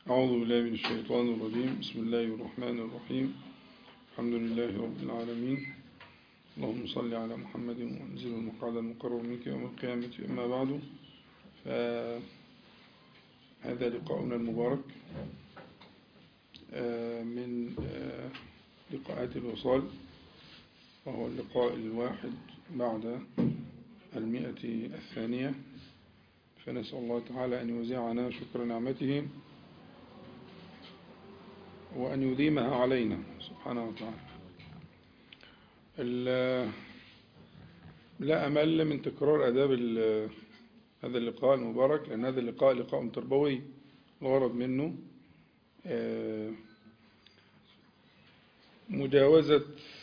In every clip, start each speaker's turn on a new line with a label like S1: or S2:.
S1: أعوذ بالله من الشيطان الرجيم بسم الله الرحمن الرحيم الحمد لله رب العالمين اللهم صل على محمد وانزل المقعد المقرر منك يوم القيامة أما بعد فهذا لقاؤنا المبارك من لقاءات الوصال وهو اللقاء الواحد بعد المئة الثانية فنسأل الله تعالى أن يوزعنا شكر نعمته وأن يديمها علينا سبحانه وتعالى لا أمل من تكرار أداب هذا اللقاء المبارك لأن هذا اللقاء لقاء تربوي الغرض منه مجاوزة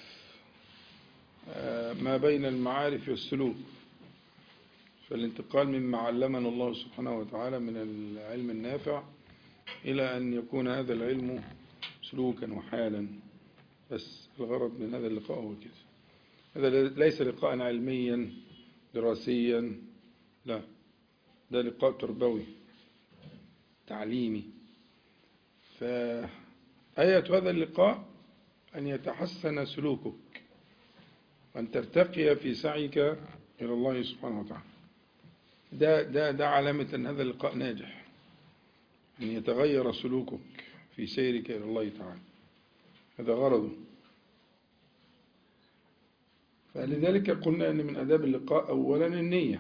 S1: ما بين المعارف والسلوك فالانتقال مما علمنا الله سبحانه وتعالى من العلم النافع إلى أن يكون هذا العلم سلوكا وحالا بس الغرض من هذا اللقاء هو كده هذا ليس لقاء علميا دراسيا لا ده لقاء تربوي تعليمي فآية هذا اللقاء أن يتحسن سلوكك وأن ترتقي في سعيك إلى الله سبحانه وتعالى ده, ده, ده علامة أن هذا اللقاء ناجح أن يتغير سلوكك في سيرك إلى الله تعالى هذا غرضه فلذلك قلنا أن من أداب اللقاء أولا النية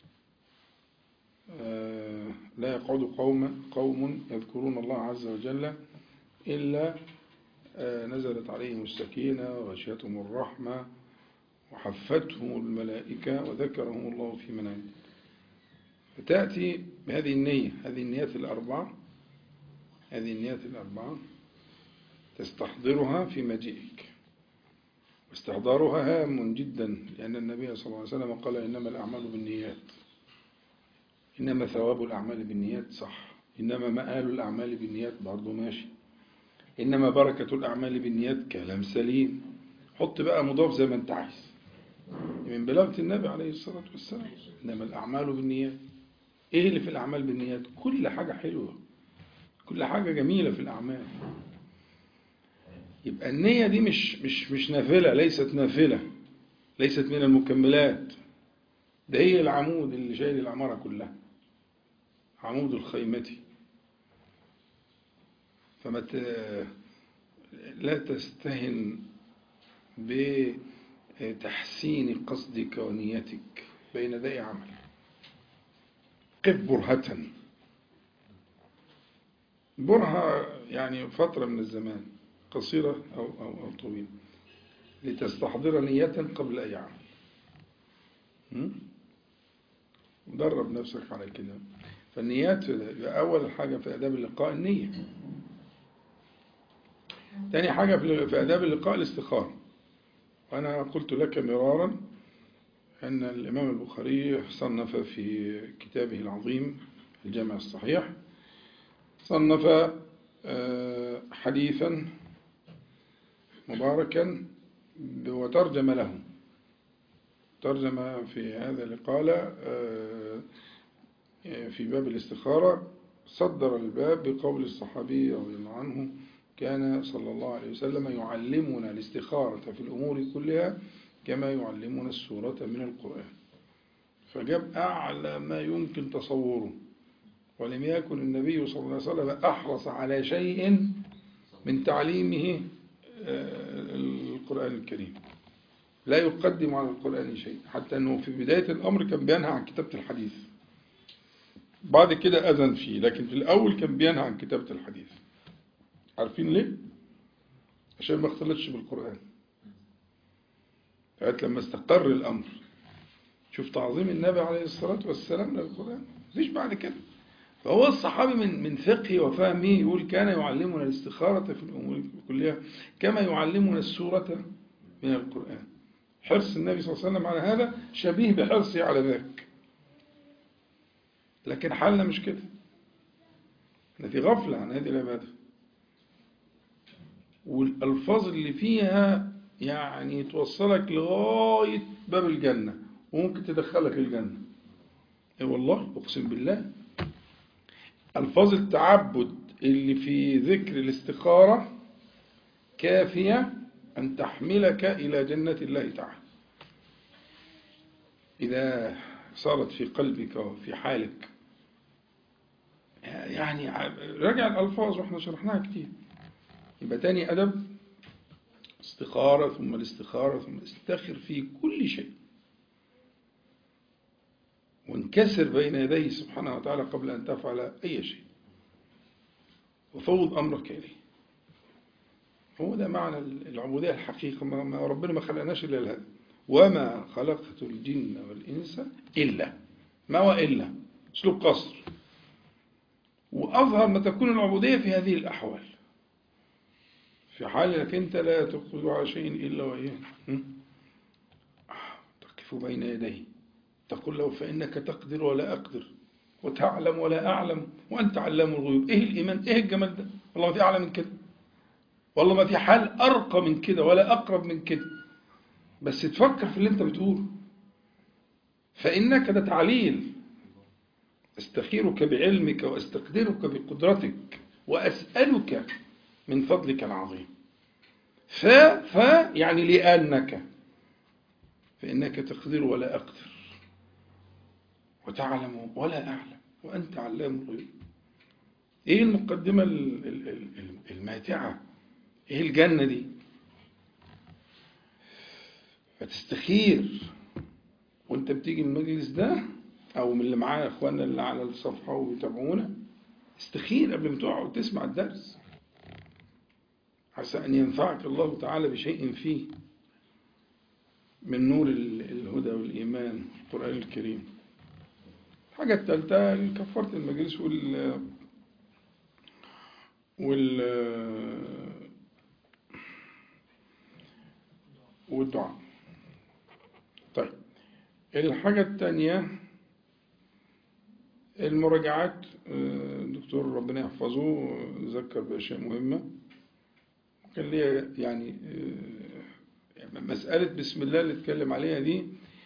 S1: لا يقعد قوم قوم يذكرون الله عز وجل إلا نزلت عليهم السكينة وغشيتهم الرحمة وحفتهم الملائكة وذكرهم الله في من عنده فتأتي بهذه النية هذه النيات الأربعة هذه النيات الأربعة تستحضرها في مجيئك واستحضارها هام جدا لأن النبي صلى الله عليه وسلم قال إنما الأعمال بالنيات إنما ثواب الأعمال بالنيات صح إنما مآل الأعمال بالنيات برضه ماشي إنما بركة الأعمال بالنيات كلام سليم حط بقى مضاف زي ما أنت عايز من بلاغة النبي عليه الصلاة والسلام إنما الأعمال بالنيات إيه اللي في الأعمال بالنيات كل حاجة حلوة كل حاجة جميلة في الأعمال يبقى النية دي مش مش مش نافلة ليست نافلة ليست من المكملات ده هي العمود اللي شايل العمارة كلها عمود الخيمة فما لا تستهن بتحسين قصدك ونيتك بين يدي عمل قف برهة برهة يعني فترة من الزمان قصيرة أو, أو, أو طويلة لتستحضر نية قبل أي عمل درب نفسك على كده فالنيات أول حاجة في أداب اللقاء النية تاني حاجة في أداب اللقاء الاستخارة وأنا قلت لك مرارا أن الإمام البخاري صنف في كتابه العظيم الجامع الصحيح صنف حديثا مباركا وترجم له ترجم في هذا اللي قال في باب الاستخارة صدر الباب بقول الصحابي رضي الله عنه كان صلى الله عليه وسلم يعلمنا الاستخارة في الأمور كلها كما يعلمنا السورة من القرآن فجاب أعلى ما يمكن تصوره ولم يكن النبي صلى الله عليه وسلم أحرص على شيء من تعليمه القرآن الكريم لا يقدم على القرآن شيء حتى أنه في بداية الأمر كان بينهى عن كتابة الحديث بعد كده أذن فيه لكن في الأول كان بينهى عن كتابة الحديث عارفين ليه؟ عشان ما اختلطش بالقرآن لغاية لما استقر الأمر شوف تعظيم النبي عليه الصلاة والسلام للقرآن مفيش بعد كده فهو الصحابي من من فقهه وفهمه يقول كان يعلمنا الاستخارة في الأمور كلها كما يعلمنا السورة من القرآن حرص النبي صلى الله عليه وسلم على هذا شبيه بحرصه على ذاك لكن حالنا مش كده احنا في غفلة عن هذه العبادة والألفاظ اللي فيها يعني توصلك لغاية باب الجنة وممكن تدخلك الجنة اي والله اقسم بالله الفاظ التعبد اللي في ذكر الاستخارة كافية أن تحملك إلى جنة الله تعالى إذا صارت في قلبك وفي حالك يعني راجع الألفاظ وإحنا شرحناها كتير يبقى تاني أدب استخارة ثم الاستخارة ثم استخر في كل شيء وانكسر بين يديه سبحانه وتعالى قبل أن تفعل أي شيء وفوض أمرك إليه هو ده معنى العبودية الحقيقة ما ربنا ما خلقناش إلا لهذا وما خلقت الجن والإنس إلا ما وإلا اسلوب قصر وأظهر ما تكون العبودية في هذه الأحوال في حال انك انت لا تقصد على شيء الا واياه تقف بين يديه تقول له فانك تقدر ولا اقدر وتعلم ولا اعلم وانت علام الغيوب ايه الايمان ايه الجمال ده والله ما في اعلى من كده والله ما في حال ارقى من كده ولا اقرب من كده بس تفكر في اللي انت بتقوله فانك ده تعليل استخيرك بعلمك واستقدرك بقدرتك واسالك من فضلك العظيم ف ف يعني لأنك فإنك تقدر ولا أقدر وتعلم ولا أعلم وأنت علام الغيوب إيه المقدمة الماتعة إيه الجنة دي فتستخير وانت بتيجي من المجلس ده او من اللي معايا اخواننا اللي على الصفحه ويتابعونا استخير قبل ما تقعد وتسمع الدرس عسى أن ينفعك الله تعالى بشيء فيه من نور الهدى والإيمان القرآن الكريم الحاجة الثالثة كفرت المجلس وال وال والدعاء طيب الحاجة الثانية المراجعات الدكتور ربنا يحفظه ذكر بأشياء مهمة كان ليا يعني مسألة بسم الله اللي اتكلم عليها دي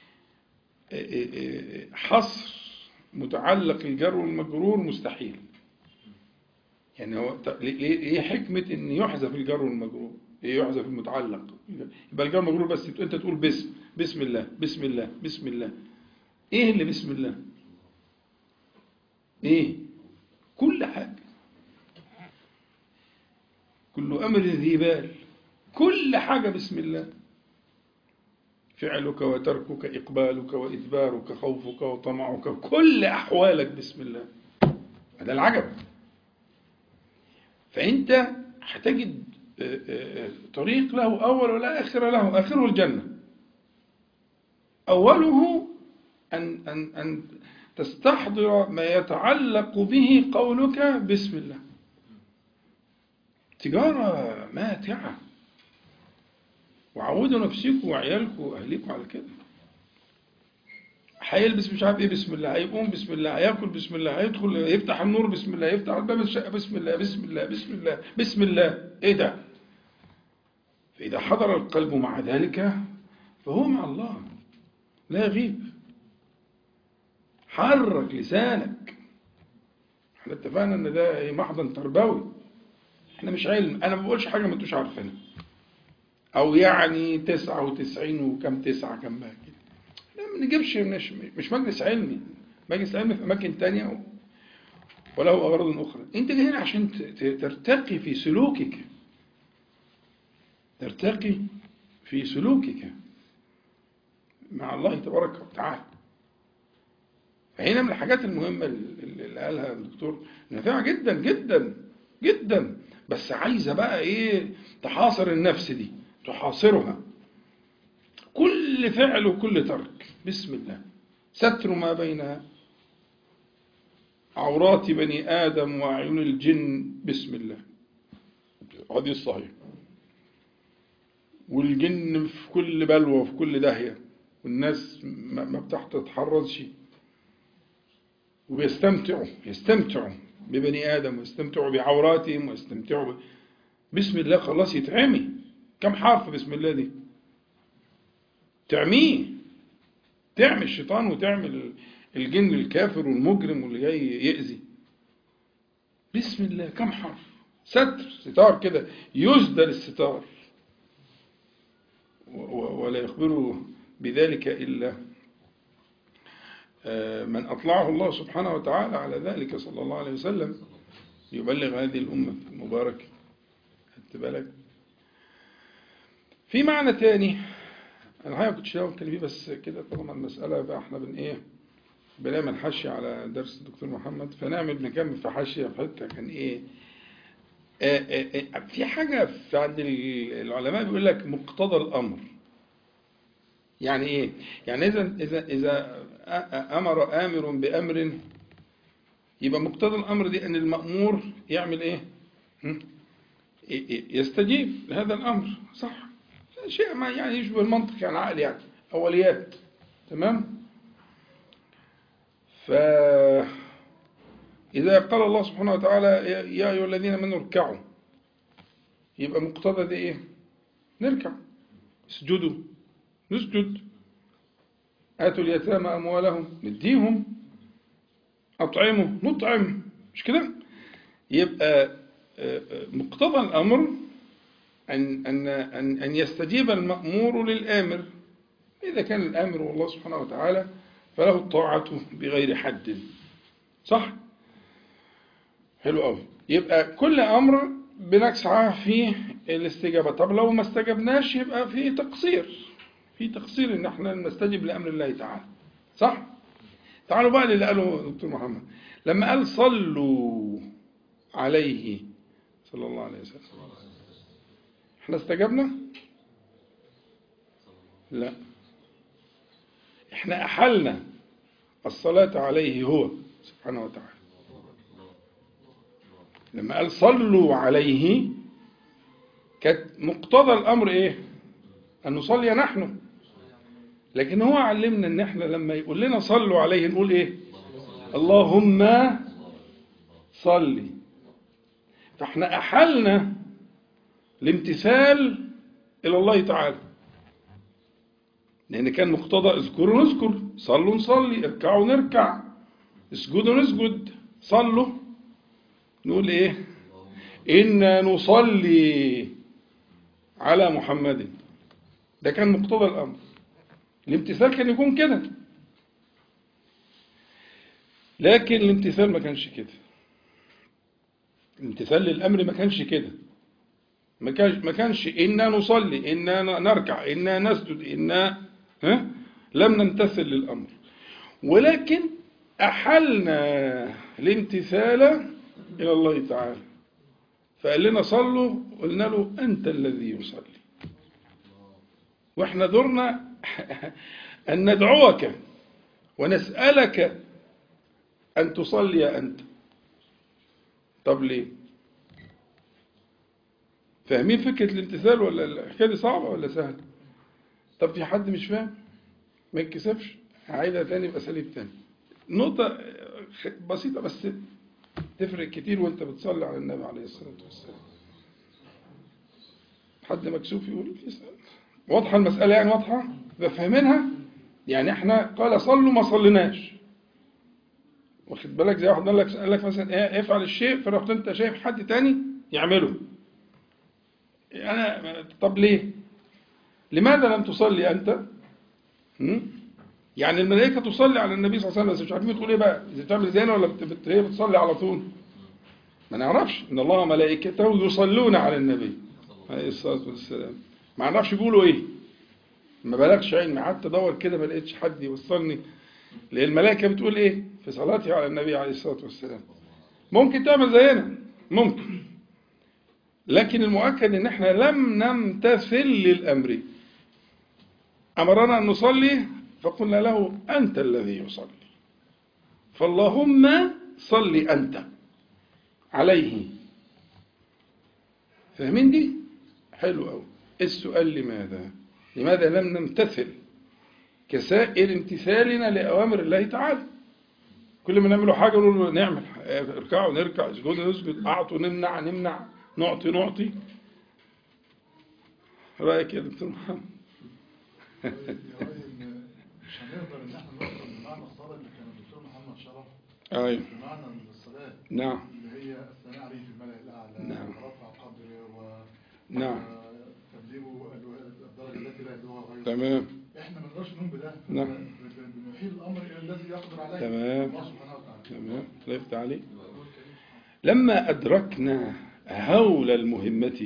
S1: حصر متعلق الجر والمجرور مستحيل يعني هو ايه حكمة ان يحذف الجر والمجرور ايه يحذف المتعلق يبقى الجر والمجرور بس انت تقول بسم بسم الله بسم الله بسم الله ايه اللي بسم الله ايه كل حاجة كل أمر ذي بال كل حاجة بسم الله فعلك وتركك إقبالك وإدبارك خوفك وطمعك كل أحوالك بسم الله هذا العجب فأنت هتجد طريق له أول ولا آخر له آخره الجنة أوله أن, أن, أن تستحضر ما يتعلق به قولك بسم الله تجارة ماتعة وعودوا نفسكم وعيالكم وأهليكم على كده هيلبس مش عارف ايه بسم الله هيقوم بسم الله هياكل بسم الله هيدخل يفتح النور بسم الله يفتح الباب الشقه بسم الله بسم الله بسم الله بسم الله ايه ده فاذا حضر القلب مع ذلك فهو مع الله لا يغيب حرك لسانك احنا اتفقنا ان ده محضن تربوي احنا مش علم انا ما بقولش حاجه ما انتوش عارفينها او يعني تسعة وتسعين وكم تسعة كم بقى كده ما نجيبش مش, مش مجلس علمي مجلس علمي في اماكن تانية وله اغراض اخرى انت جاي هنا عشان ترتقي في سلوكك ترتقي في سلوكك مع الله تبارك وتعالى فهنا من الحاجات المهمة اللي قالها الدكتور نافعة جدا جدا جدا بس عايزة بقى ايه تحاصر النفس دي تحاصرها كل فعل وكل ترك بسم الله ستر ما بين عورات بني آدم وأعين الجن بسم الله هذه الصحيح والجن في كل بلوى وفي كل داهية والناس ما بتتحرزش وبيستمتعوا يستمتعوا ببني آدم ويستمتعوا بعوراتهم ويستمتعوا ب... بسم الله خلاص يتعمي كم حرف بسم الله دي تعميه تعمي الشيطان وتعمل الجن الكافر والمجرم واللي جاي يأذي بسم الله كم حرف ستر ستار كده يسدل الستار و- و- ولا يخبر بذلك إلا آه، من أطلعه الله سبحانه وتعالى على ذلك صلى الله عليه وسلم يبلغ هذه الأمة المباركة خدت بالك في معنى تاني أنا الحقيقة كنت شايف كان فيه بس كده طالما المسألة بقى احنا بن إيه بنعمل حاشية على درس الدكتور محمد فنعمل نكمل في حاشية في حتة كان إيه آه، آه، آه، في حاجة في عند العلماء بيقول لك مقتضى الأمر يعني إيه؟ يعني إذا إذا إذا أ- أمر آمر بأمر يبقى مقتضى الأمر دي أن المأمور يعمل إيه؟ هم؟ ي- ي- يستجيب لهذا الأمر صح شيء ما يعني يشبه المنطق يعني العقل يعني أوليات تمام؟ ف إذا قال الله سبحانه وتعالى يا يا أيها الذين آمنوا اركعوا يبقى مقتضى ده إيه؟ نركع اسجدوا نسجد آتوا اليتامى أموالهم نديهم أطعموا نطعم مش كده؟ يبقى آه، آه، مقتضى الأمر أن أن أن أن يستجيب المأمور للآمر إذا كان الآمر هو الله سبحانه وتعالى فله الطاعة بغير حد صح؟ حلو قوي يبقى كل أمر بنسعى في الاستجابة طب لو ما استجبناش يبقى في تقصير في تقصير ان احنا نستجب لامر الله تعالى صح تعالوا بقى للي قاله دكتور محمد لما قال صلوا عليه صلى الله عليه وسلم احنا استجبنا لا احنا احلنا الصلاة عليه هو سبحانه وتعالى لما قال صلوا عليه كانت مقتضى الامر ايه ان نصلي نحن لكن هو علمنا ان احنا لما يقول لنا صلوا عليه نقول ايه اللهم صلي فاحنا احلنا الامتثال الى الله تعالى لان كان مقتضى اذكروا نذكر صلوا نصلي اركعوا نركع اسجدوا نسجد صلوا نقول ايه انا نصلي على محمد ده كان مقتضى الامر الامتثال كان يكون كده لكن الامتثال ما كانش كده الامتثال للامر ما كانش كده ما كانش ما كانش انا نصلي انا نركع انا نسجد انا ها لم نمتثل للامر ولكن احلنا الامتثال الى الله تعالى فقال لنا صلوا قلنا له انت الذي يصلي واحنا دورنا أن ندعوك ونسألك أن تصلي أنت طب ليه فاهمين فكرة الامتثال ولا الحكاية دي صعبة ولا سهلة طب في حد مش فاهم ما يتكسفش هعيدها تاني بأساليب تاني نقطة بسيطة بس تفرق كتير وانت بتصلي على النبي عليه الصلاة والسلام حد مكسوف يقول يسأل واضحة المسألة يعني واضحة فاهمينها يعني احنا قال صلوا ما صليناش واخد بالك زي واحد قال لك قال لك مثلا ايه افعل الشيء فرحت انت شايف حد تاني يعمله انا طب ليه لماذا لم تصلي انت هم؟ يعني الملائكه تصلي على النبي صلى الله عليه وسلم بس مش عارفين تقول ايه بقى اذا بتعمل زينا ولا بت- بت- هي بتصلي على طول ما نعرفش ان الله وملائكته يصلون على النبي عليه الصلاه والسلام ما نعرفش بيقولوا ايه ما بلغش علمي قعدت ادور كده ما لقيتش حد يوصلني لان الملائكه بتقول ايه في صلاتها على النبي عليه الصلاه والسلام ممكن تعمل زينا ممكن لكن المؤكد ان احنا لم نمتثل للامر امرنا ان نصلي فقلنا له انت الذي يصلي فاللهم صل انت عليه فاهمين دي حلو قوي السؤال لماذا لماذا لم نمتثل كسائر امتثالنا لأوامر الله تعالى كل ما نعمل حاجة نقول له نعمل اركعوا نركع اسجدوا نسجد اعطوا نمنع نمنع نعطي نعطي رأيك يا دكتور محمد
S2: مش هنقدر ان احنا نوصل لمعنى الصلاه اللي كان الدكتور محمد شرح
S1: ايوه
S2: بمعنى ان الصلاه
S1: نعم
S2: اللي هي اثناء
S1: نعم.
S2: آه، تبليغه الدرجة التي لا يبلغها غيره
S1: تمام
S2: احنا ما نقدرش نقوم بده
S1: نعم.
S2: ب- ب- بنحيل الامر الى الذي يقدر عليه
S1: تمام.
S2: الله سبحانه وتعالى
S1: تمام الله يفتح عليك لما أدركنا هول المهمة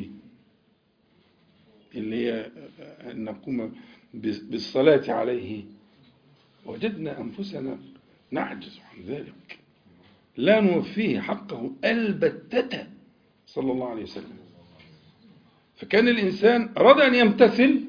S1: اللي هي أن نقوم بالصلاة عليه وجدنا أنفسنا نعجز عن ذلك لا نوفيه حقه البتة صلى الله عليه وسلم فكان الإنسان أراد أن يمتثل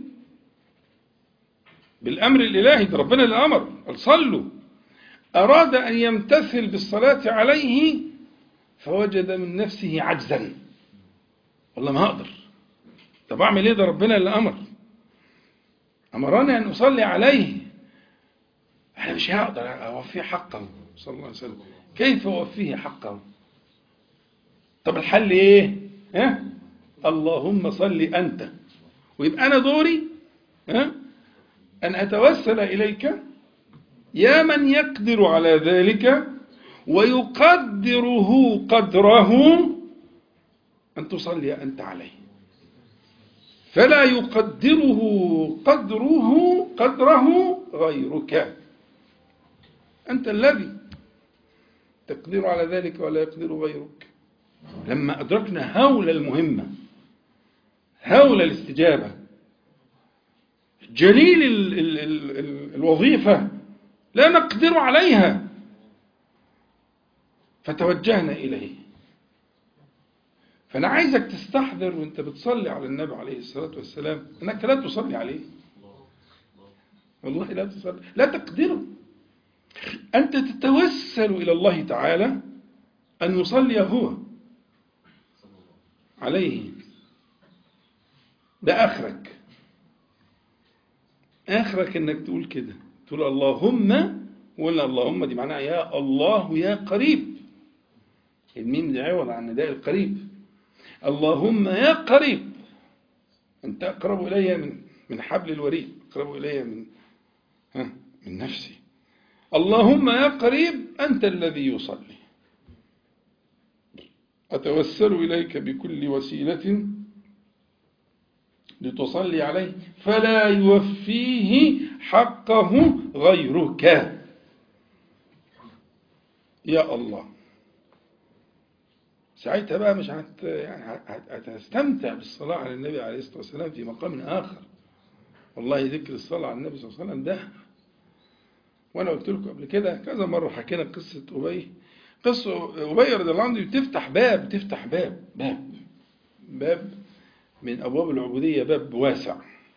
S1: بالأمر الإلهي ده ربنا اللي أمر قال صلوا أراد أن يمتثل بالصلاة عليه فوجد من نفسه عجزا والله ما أقدر طب أعمل إيه ده ربنا اللي أمر أمرني أن أصلي عليه أنا مش هقدر أوفيه حقه صلى الله عليه وسلم كيف أوفيه حقه طب الحل إيه ها؟ اللهم صل أنت ويبقى أنا دوري ها؟ أن أتوسل إليك يا من يقدر على ذلك ويقدره قدره أن تصلي أنت عليه فلا يقدره قدره قدره غيرك أنت الذي تقدر على ذلك ولا يقدر غيرك لما أدركنا هول المهمة هول الاستجابة جليل ال ال ال ال الوظيفة لا نقدر عليها فتوجهنا إليه فأنا عايزك تستحضر وانت بتصلي على النبي عليه الصلاة والسلام أنك لا تصلي عليه والله لا تصلي لا تقدره أنت تتوسل إلى الله تعالى أن يصلي هو عليه ده آخرك آخرك أنك تقول كده تقول اللهم ولا اللهم دي معناها يا الله يا قريب الميم دي عوض عن نداء القريب اللهم يا قريب أنت أقرب إلي من من حبل الوريد أقرب إلي من ها من نفسي اللهم يا قريب أنت الذي يصلي أتوسل إليك بكل وسيلة لتصلي عليه فلا يوفيه حقه غيرك يا الله ساعتها بقى مش هت يعني هت- هتستمتع بالصلاة على النبي عليه الصلاة والسلام في مقام آخر والله ذكر الصلاة على النبي صلى الله عليه وسلم ده وأنا قلت لكم قبل كده كذا مرة حكينا قصة أبي قصة أبي رضي الله عنه بتفتح باب تفتح باب باب باب من أبواب العبودية باب واسع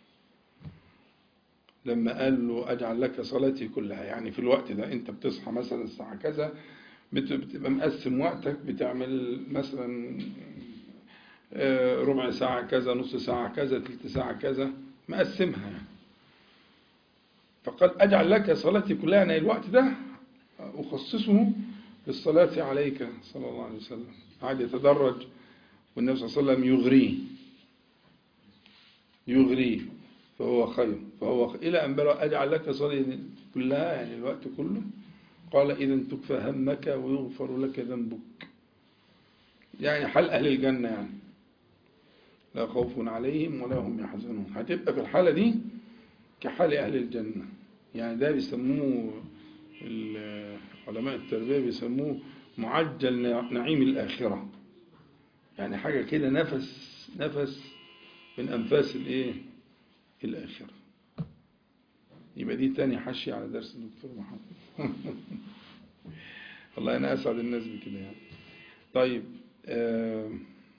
S1: لما قال له أجعل لك صلاتي كلها يعني في الوقت ده أنت بتصحى مثلا الساعة كذا بت- بتبقى مقسم وقتك بتعمل مثلا آه، ربع ساعة كذا نص ساعة كذا تلت ساعة كذا مقسمها يعني فقال أجعل لك صلاتي كلها يعني الوقت ده أخصصه للصلاة عليك صلى الله عليه وسلم قعد يتدرج والنبي صلى الله عليه وسلم يغريه يغريه فهو خير فهو خير إلى أن بلغ أجعل لك صلاتي كلها يعني الوقت كله قال إذا تكفى همك ويغفر لك ذنبك يعني حل أهل الجنة يعني لا خوف عليهم ولا هم يحزنون هتبقى في الحالة دي كحال أهل الجنة يعني ده بيسموه ال- علماء التربية بيسموه معجل نعيم الآخرة يعني حاجة كده نفس نفس من أنفاس الإيه الآخرة يبقى دي تاني حشي على درس الدكتور محمد والله أنا أسعد الناس بكده يعني طيب آه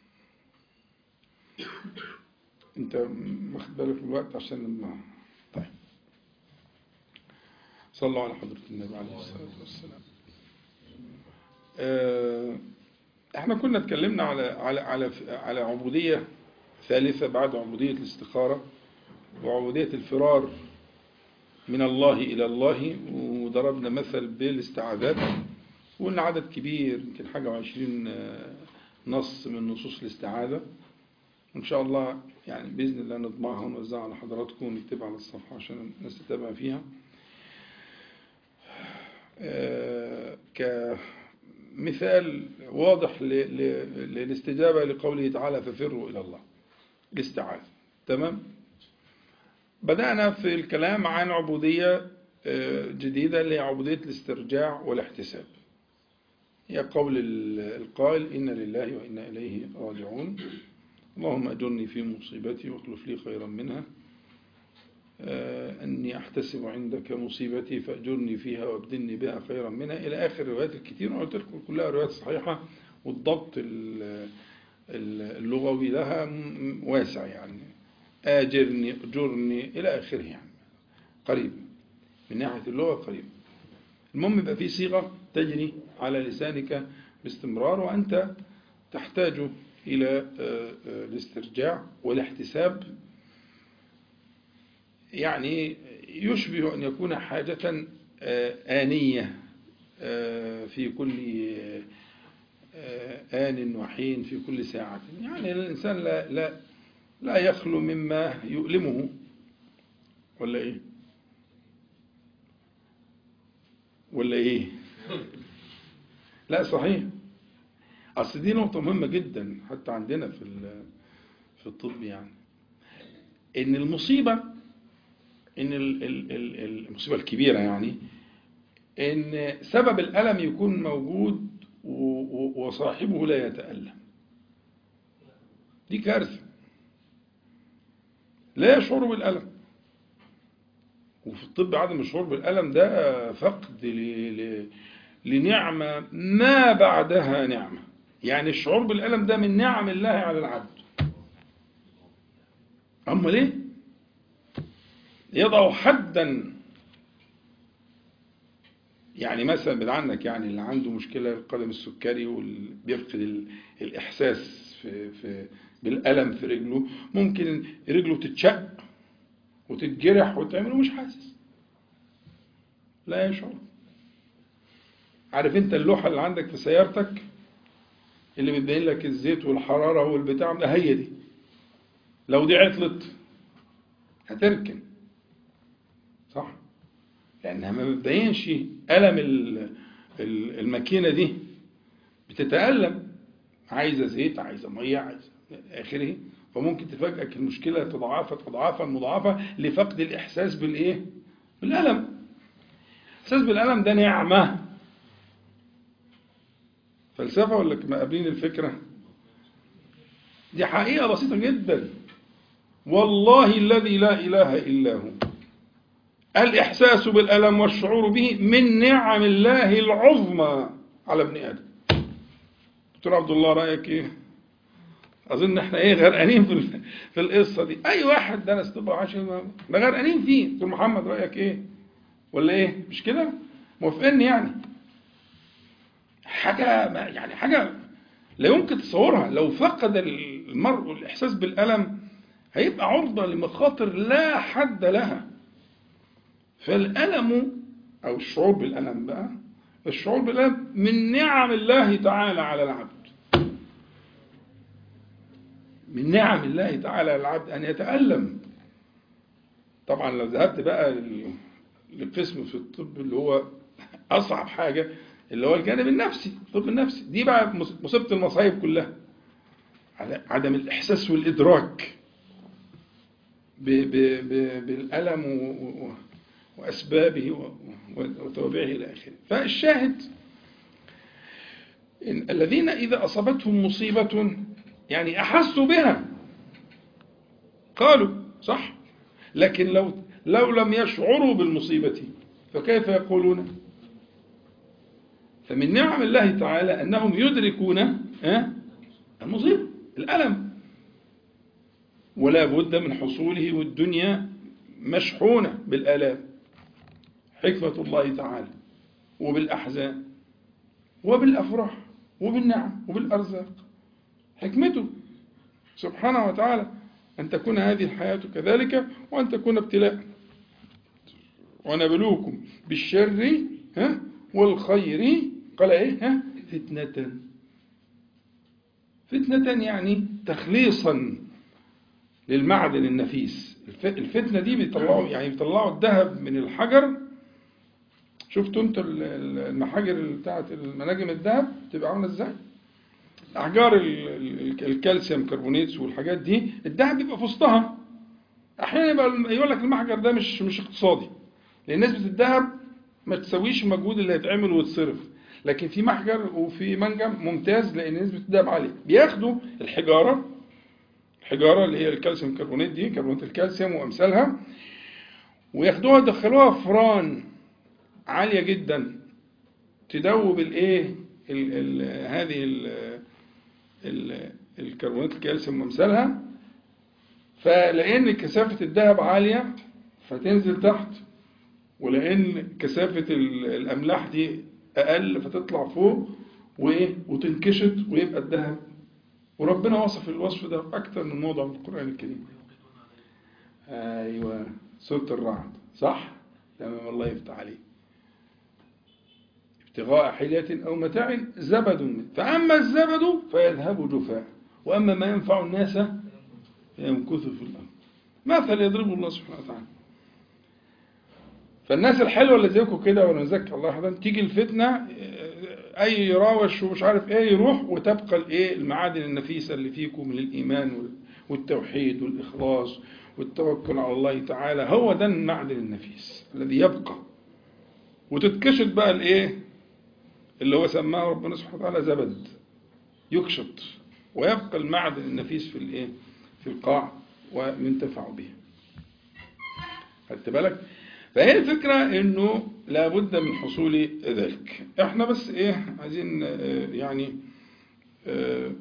S1: أنت واخد بالك من الوقت عشان لما طيب صلوا على حضرة النبي عليه الصلاة والسلام آه احنا كنا اتكلمنا على على على على عبودية ثالثة بعد عبودية الاستخارة وعبودية الفرار من الله إلى الله وضربنا مثل بالاستعاذات وقلنا عدد كبير يمكن حاجة وعشرين آه، نص من نصوص الاستعاذة وإن شاء الله يعني بإذن الله نطبعها ونوزعها على حضراتكم ونكتبها على الصفحة عشان الناس تتابع فيها آه، كمثال واضح ل- ل- للاستجابة لقوله تعالى ففروا إلى الله الاستعاذة تمام بدأنا في الكلام عن عبودية آه، جديدة اللي هي عبودية الاسترجاع والاحتساب هي قول ال- القائل إن لله وإنا إليه راجعون اللهم أجرني في مصيبتي واخلف لي خيرا منها آه، أني أحتسب عندك مصيبتي فأجرني فيها وابدلني بها خيرا منها إلى آخر الروايات الكتير وقلت لكم كلها روايات صحيحة والضبط ال- ال- اللغوي لها م- واسع يعني آجرني أجرني إلى آخره يعني قريب من ناحية اللغة قريب المهم يبقى في صيغة تجري على لسانك باستمرار وأنت تحتاج إلى آه، آه، الاسترجاع والاحتساب يعني يشبه أن يكون حاجة آه، آنية آه، في كل آه، آن وحين في كل ساعة يعني الإنسان لا, لا, لا يخلو مما يؤلمه ولا إيه ولا إيه لا صحيح أصل دي نقطة مهمة جدا حتى عندنا في ال- في الطب يعني إن المصيبة إن ال- ال- ال- المصيبة الكبيرة يعني إن سبب الألم يكون موجود و- و- وصاحبه لا يتألم دي كارثة لا يشعر بالألم وفي الطب عدم الشعور بالألم ده فقد ل- ل- لنعمة ما بعدها نعمة يعني الشعور بالألم ده من نعم الله على العبد أما ليه يضع حدا يعني مثلا بعد عنك يعني اللي عنده مشكلة القدم السكري واللي بيفقد ال- الإحساس في في بالألم في رجله ممكن رجله تتشق وتتجرح وتعمله مش حاسس لا يشعر عارف انت اللوحة اللي عندك في سيارتك اللي بتبين لك الزيت والحرارة والبتاع ده هي دي لو دي عطلت هتركن صح لأنها ما بتبينش ألم ال- ال- الماكينة دي بتتألم عايزة زيت عايزة مية عايزة آخره فممكن تفاجئك المشكلة تضاعفت أضعافا مضاعفة لفقد الإحساس بالإيه؟ بالألم الإحساس بالألم ده نعمة فلسفة ولا مقابلين الفكرة؟ دي حقيقة بسيطة جدا والله الذي لا إله إلا هو الإحساس بالألم والشعور به من نعم الله العظمى على ابن آدم دكتور عبد الله رأيك إيه؟ أظن إحنا إيه غرقانين في ال- في القصة دي أي واحد درس طب عاشر ده غرقانين فيه دكتور محمد رأيك إيه؟ ولا إيه؟ مش كده؟ موافقين يعني حاجة ما- يعني حاجة لا يمكن تصورها لو فقد المرء الإحساس بالألم هيبقى عرضة لمخاطر لا حد لها فالألم أو الشعور بالألم بقى الشعور بالألم من نعم الله تعالى على العبد من نعم الله تعالى على العبد أن يتألم طبعا لو ذهبت بقى لل- للقسم في الطب اللي هو أصعب حاجة اللي هو الجانب النفسي الطب النفسي دي بقى مص- مصيبة المصايب كلها على عدم الإحساس والإدراك ب ب ب بالألم و- و- وأسبابه و- و- وتوابعه إلى آخره فالشاهد إن الذين إذا أصابتهم مصيبة يعني أحسوا بها قالوا صح لكن لو لو لم يشعروا بالمصيبة فكيف يقولون فمن نعم الله تعالى أنهم يدركون ها، المصيبة الألم ولا بد من حصوله والدنيا مشحونة بالآلام حكمة الله تعالى وبالأحزان وبالأفراح وبالنعم وبالأرزاق حكمته سبحانه وتعالى أن تكون هذه الحياة كذلك وأن تكون ابتلاء ونبلوكم بالشر ها والخير قال إيه ها فتنة فتنة يعني تخليصا للمعدن النفيس الف- الفتنة دي بيطلعوا يعني بيطلعوا الذهب من الحجر شفتوا انتوا ال- ال- المحاجر بتاعت المناجم الذهب تبقى عاملة ازاي احجار ال- ال- الكالسيوم كربونيتس والحاجات دي الذهب بيبقى في وسطها احيانا يبقى يقول لك المحجر ده مش مش اقتصادي لان نسبه الذهب ما تساويش المجهود اللي هيتعمل ويتصرف لكن في محجر وفي منجم ممتاز لان نسبه الذهب عاليه بياخدوا الحجاره الحجاره اللي هي الكالسيوم كربونات دي كربونات الكالسيوم وامثالها وياخدوها يدخلوها في فران عاليه جدا تدوب الايه ال ال هذه ال ال الكربونات الكالسيوم وامثالها فلان كثافه الذهب عاليه فتنزل تحت ولان كثافه ال- الاملاح دي اقل فتطلع فوق وايه وتنكشط ويبقى الذهب وربنا وصف الوصف ده في اكثر من موضع في القران الكريم ايوه سوره الرعد صح تمام الله يفتح عليك ابتغاء حلية أو متاع زبد منه فأما الزبد فيذهب جفاء وأما ما ينفع الناس فيمكث في الأرض مثل يضربه الله سبحانه وتعالى فالناس الحلوة اللي زيكم كده ولا نزكي الله أحدا تيجي الفتنة آه، أي يراوش ومش عارف إيه يروح وتبقى الإيه المعادن النفيسة اللي فيكم من الإيمان وال- والتوحيد والإخلاص والتوكل على الله تعالى هو ده المعدن النفيس الذي يبقى وتتكشط بقى الإيه اللي هو سماه ربنا سبحانه وتعالى زبد يكشط ويبقى المعدن النفيس في الايه في القاع وينتفع به خدت بالك فهي الفكرة انه لابد من حصول ذلك احنا بس ايه عايزين آه، يعني آه،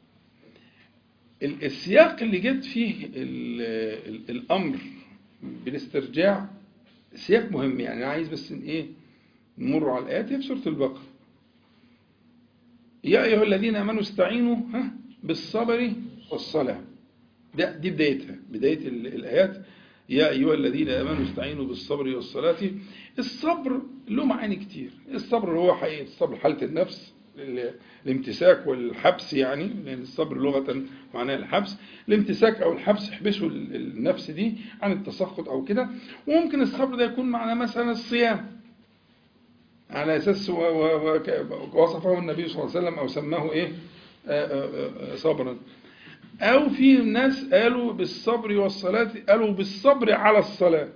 S1: ال- السياق اللي جت فيه ال- ال- الامر بالاسترجاع سياق مهم يعني أنا عايز بس إن ايه نمر على الايات هي في سوره البقره يا أيها الذين آمنوا استعينوا ها بالصبر والصلاة ده دي بدايتها بداية ال- الآيات يا أيها الذين آمنوا استعينوا بالصبر والصلاة الصبر له معاني كتير الصبر هو حقيقة الصبر حالة النفس ال- الامتساك والحبس يعني لأن الصبر لغة معناه الحبس الامتساك أو الحبس يحبسوا ال- النفس دي عن التسخط أو كده وممكن الصبر ده يكون معناه مثلا الصيام على أساس و- و- وك- وصفه النبي صلى الله عليه وسلم أو سماه إيه آه، آه، آه، صبرا أو في ناس قالوا بالصبر والصلاة قالوا بالصبر على الصلاة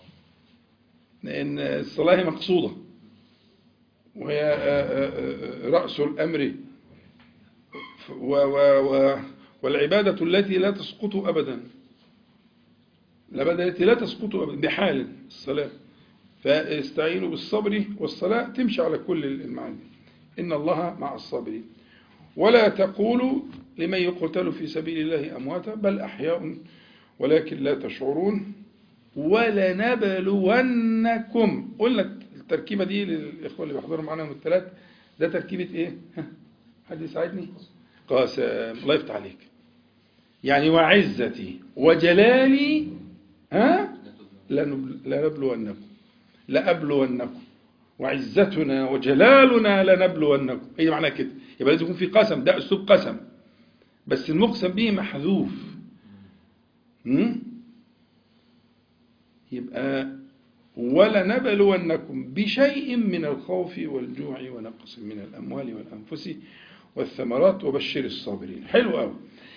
S1: لأن الصلاة هي مقصودة وهي آه، آه، آه، رأس الأمر و و و والعبادة التي لا تسقط أبدا العبادة التي لا تسقط أبدا بحال الصلاة فاستعينوا بالصبر والصلاة تمشي على كل المعاني إن الله مع الصابرين ولا تقولوا لمن يقتل في سبيل الله أمواتا بل أحياء ولكن لا تشعرون ولنبلونكم قلنا التركيبة دي للإخوة اللي بيحضروا معانا من الثلاث ده تركيبة إيه؟ ها؟ حد يساعدني؟ قاسم الله يفتح عليك يعني وعزتي وجلالي ها لنبل- لنبلونكم لأبلونكم وعزتنا وجلالنا لنبلونكم هي معناها كده يبقى لازم يكون في قسم ده أسلوب قسم بس المقسم به محذوف هم؟ يبقى ولنبلونكم بشيء من الخوف والجوع ونقص من الأموال والأنفس والثمرات وبشر الصابرين حلو قوي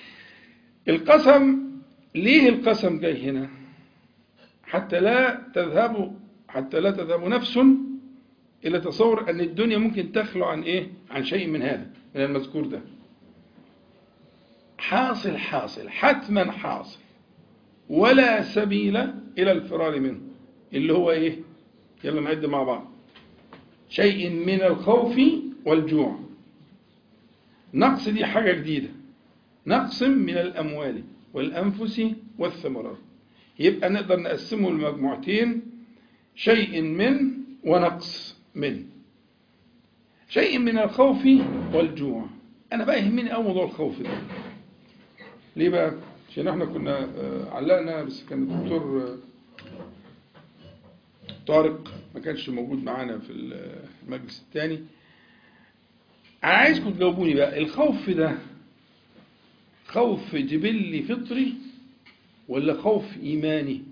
S1: القسم ليه القسم جاي هنا حتى لا تذهب حتى لا تذهب نفس إلى تصور أن الدنيا ممكن تخلو عن إيه عن شيء من هذا من المذكور ده حاصل حاصل حتما حاصل ولا سبيل إلى الفرار منه اللي هو إيه يلا نعد مع بعض شيء من الخوف والجوع نقص دي حاجة جديدة نقص من الأموال والأنفس والثمرات يبقى نقدر نقسمه لمجموعتين شيء من ونقص من شيء من الخوف والجوع أنا بقى يهمني أول موضوع الخوف ده ليه بقى؟ عشان احنا كنا آه، علقنا بس كان الدكتور آه، طارق ما كانش موجود معانا في المجلس الثاني أنا عايزكم تجاوبوني بقى الخوف ده خوف جبلي فطري ولا خوف إيماني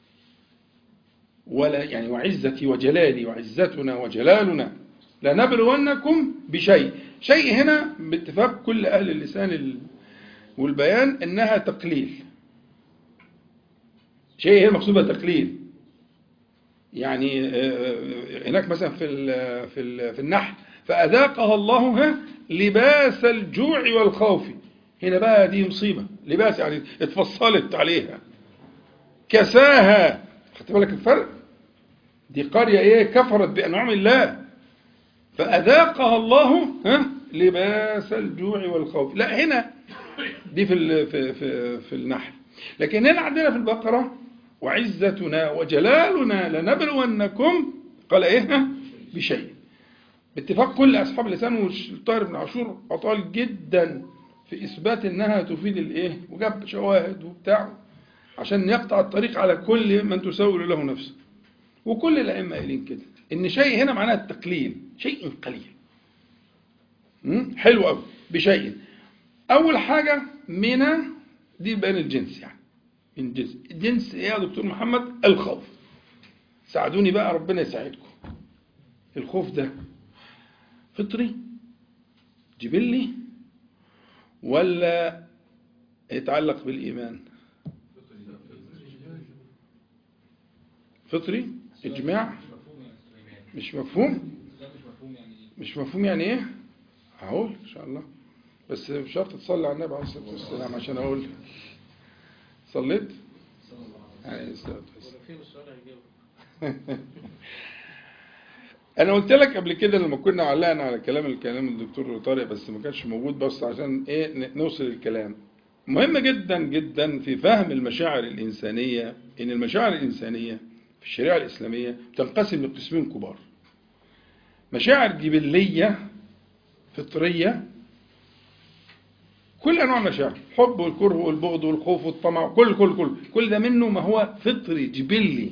S1: ولا يعني وعزتي وجلالي وعزتنا وجلالنا لنبلونكم بشيء شيء هنا باتفاق كل أهل اللسان ال- والبيان إنها تقليل شيء هنا مقصود بها تقليل يعني آه، هناك مثلا في ال في ال في النحل فأذاقها الله ها لباس الجوع والخوف هنا بقى دي مصيبة لباس يعني اتفصلت عليها كساها خدت بالك الفرق دي قرية ايه كفرت بأنعم الله فأذاقها الله ها لباس الجوع والخوف لا هنا دي في ال- في في, في النحل لكن هنا عندنا في البقرة وعزتنا وجلالنا لنبلونكم قال ايه ها؟ بشيء باتفاق كل اصحاب اللسان والطاهر بن عاشور اطال جدا في اثبات انها تفيد الايه وجاب شواهد وبتاع عشان يقطع الطريق على كل من تسول له نفسه وكل الائمه قايلين كده ان شيء هنا معناه التقليل شيء قليل مم؟ حلو قوي بشيء اول حاجه من دي بين الجنس يعني من جنس جنس ايه يا دكتور محمد الخوف ساعدوني بقى ربنا يساعدكم الخوف ده فطري جبلي ولا يتعلق بالإيمان فطري إجماع مش مفهوم مش مفهوم يعني ايه هقول ان شاء الله بس بشرط تصلي على النبي عليه الصلاه والسلام عشان اقول صليت عليه الصلاه والسلام انا قلت لك قبل كده لما كنا علقنا على كلام الكلام الدكتور طارق بس ما كانش موجود بس عشان ايه ن- نوصل الكلام مهم جدا جدا في فهم المشاعر الانسانيه ان المشاعر الانسانيه في الشريعه الاسلاميه تنقسم لقسمين كبار مشاعر جبليه فطريه كل انواع المشاعر الحب والكره والبغض والخوف والطمع كل كل كل كل ده منه ما هو فطري جبلي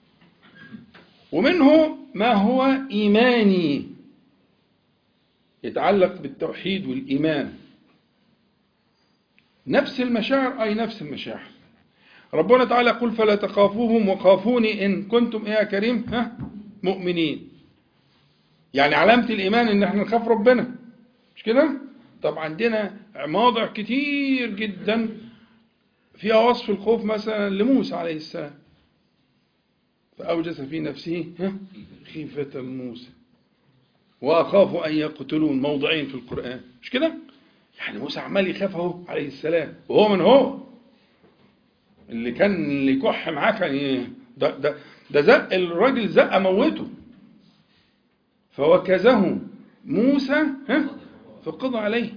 S1: ومنه ما هو إيماني يتعلق بالتوحيد والإيمان نفس المشاعر أي نفس المشاعر ربنا تعالى يقول فلا تخافوهم وخافوني إن كنتم إيه يا كريم ها مؤمنين يعني علامة الإيمان إن احنا نخاف ربنا مش كده طب عندنا مواضع كتير جدا فيها وصف الخوف مثلا لموسى عليه السلام فأوجس في نفسه ها؟ خيفة موسى وأخاف أن يقتلون موضعين في القرآن مش كده؟ يعني موسى عمال يخاف اهو عليه السلام وهو من هو اللي كان اللي يكح معاه كان ي- ده ده ده زق الراجل زق موته فوكزه موسى ها فقضى عليه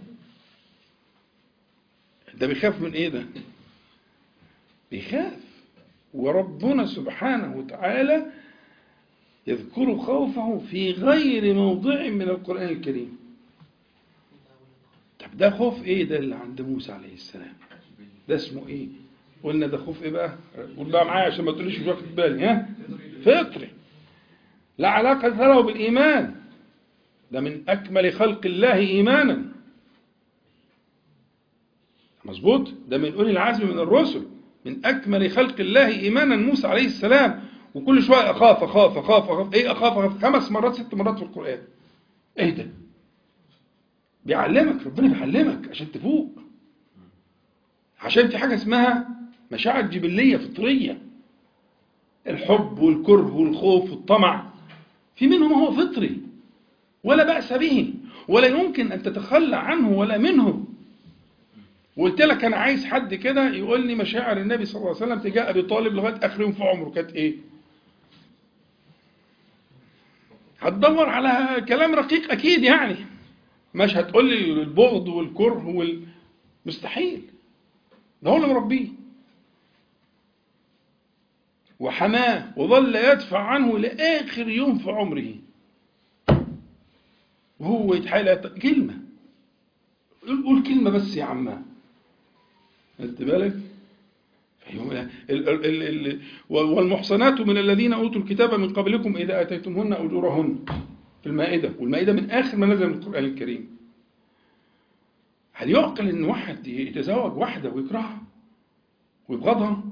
S1: ده بيخاف من ايه ده بيخاف وربنا سبحانه وتعالى يذكر خوفه في غير موضع من القرآن الكريم طب ده خوف ايه ده اللي عند موسى عليه السلام ده اسمه ايه قلنا ده خوف ايه بقى قول بقى معايا عشان ما تقوليش مش واخد بالي ها فطري لا علاقة له بالإيمان ده من أكمل خلق الله إيمانا مظبوط ده من أولي العزم من الرسل من أكمل خلق الله إيمانا موسى عليه السلام وكل شوية أخاف أخاف أخاف أخاف إيه أخاف أخاف خمس مرات ست مرات في القرآن إيه ده بيعلمك ربنا بيعلمك عشان تفوق عشان في حاجة اسمها مشاعر جبلية فطرية الحب والكره والخوف والطمع في منه ما هو فطري ولا بأس به ولا يمكن أن تتخلى عنه ولا منه وقلت لك أنا عايز حد كده يقول لي مشاعر النبي صلى الله عليه وسلم تجاه أبي طالب لغاية آخر يوم في عمره كانت إيه هتدور على كلام رقيق أكيد يعني مش هتقول لي البغض والكره وال... مستحيل ده هو اللي مربيه وحماه وظل يدفع عنه لآخر يوم في عمره وهو يتحايل كلمة قول قول كلمة بس يا عماه خدت بالك فيوم ال- ال- ال- ال- والمحصنات من الذين أوتوا الكتاب من قبلكم إذا أتيتمهن أجورهن في المائدة والمائدة من آخر ما نزل من القرآن الكريم هل يعقل ان واحد يتزوج واحدة ويكرهها ويبغضها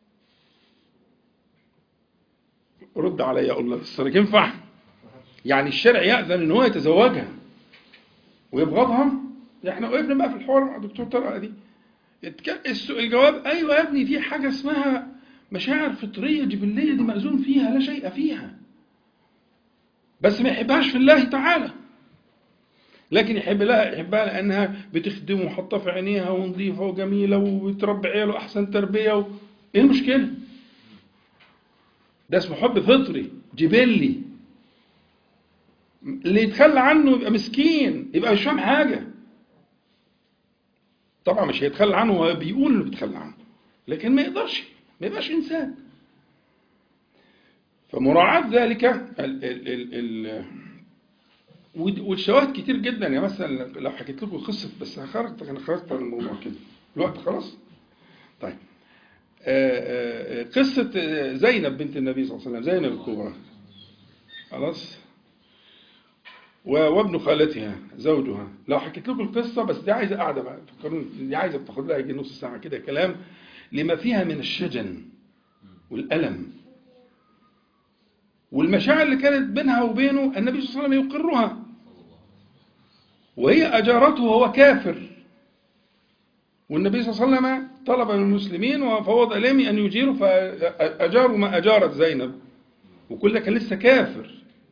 S1: رد عليا اقول لك السرك ينفع يعني الشرع يأذن ان هو يتزوجها ويبغضها احنا وقفنا بقى في الحوار مع الدكتور طارق دي اتك- الس- الجواب ايوه يا ابني في حاجه اسمها مشاعر فطريه جبليه دي مأذون فيها لا شيء فيها بس ما يحبهاش في الله تعالى لكن يحب لها يحبها لانها بتخدمه وحاطه في عينيها ونظيفه وجميله وبتربي عياله احسن تربيه و... ايه المشكله؟ ده اسمه حب فطري جبلي اللي يتخلى عنه يبقى مسكين يبقى مش فاهم حاجه طبعا مش هيتخلى عنه هو بيقول انه بيتخلى عنه لكن ما يقدرش ما يبقاش انسان فمراعاة ذلك ال ال ال ال ود- والشواهد كتير جدا يعني مثلا لو حكيت لكم قصه بس خرجت انا خرجت عن الموضوع كده الوقت خلاص طيب آه، آه، قصه آه، زينب بنت النبي صلى الله عليه وسلم زينب الكبرى خلاص و- وابن خالتها زوجها لو حكيت لكم القصه بس دي عايزه قاعده بقى فكروني دي عايزه بتاخد لها يجي نص ساعه كده كلام لما فيها من الشجن والالم والمشاعر اللي كانت بينها وبينه النبي صلى الله عليه وسلم يقرها وهي أجارته وهو كافر والنبي صلى الله عليه وسلم طلب من المسلمين وفوض إليهم أن يجيروا فأجاروا ما أجارت زينب وكل ده كان لسه كافر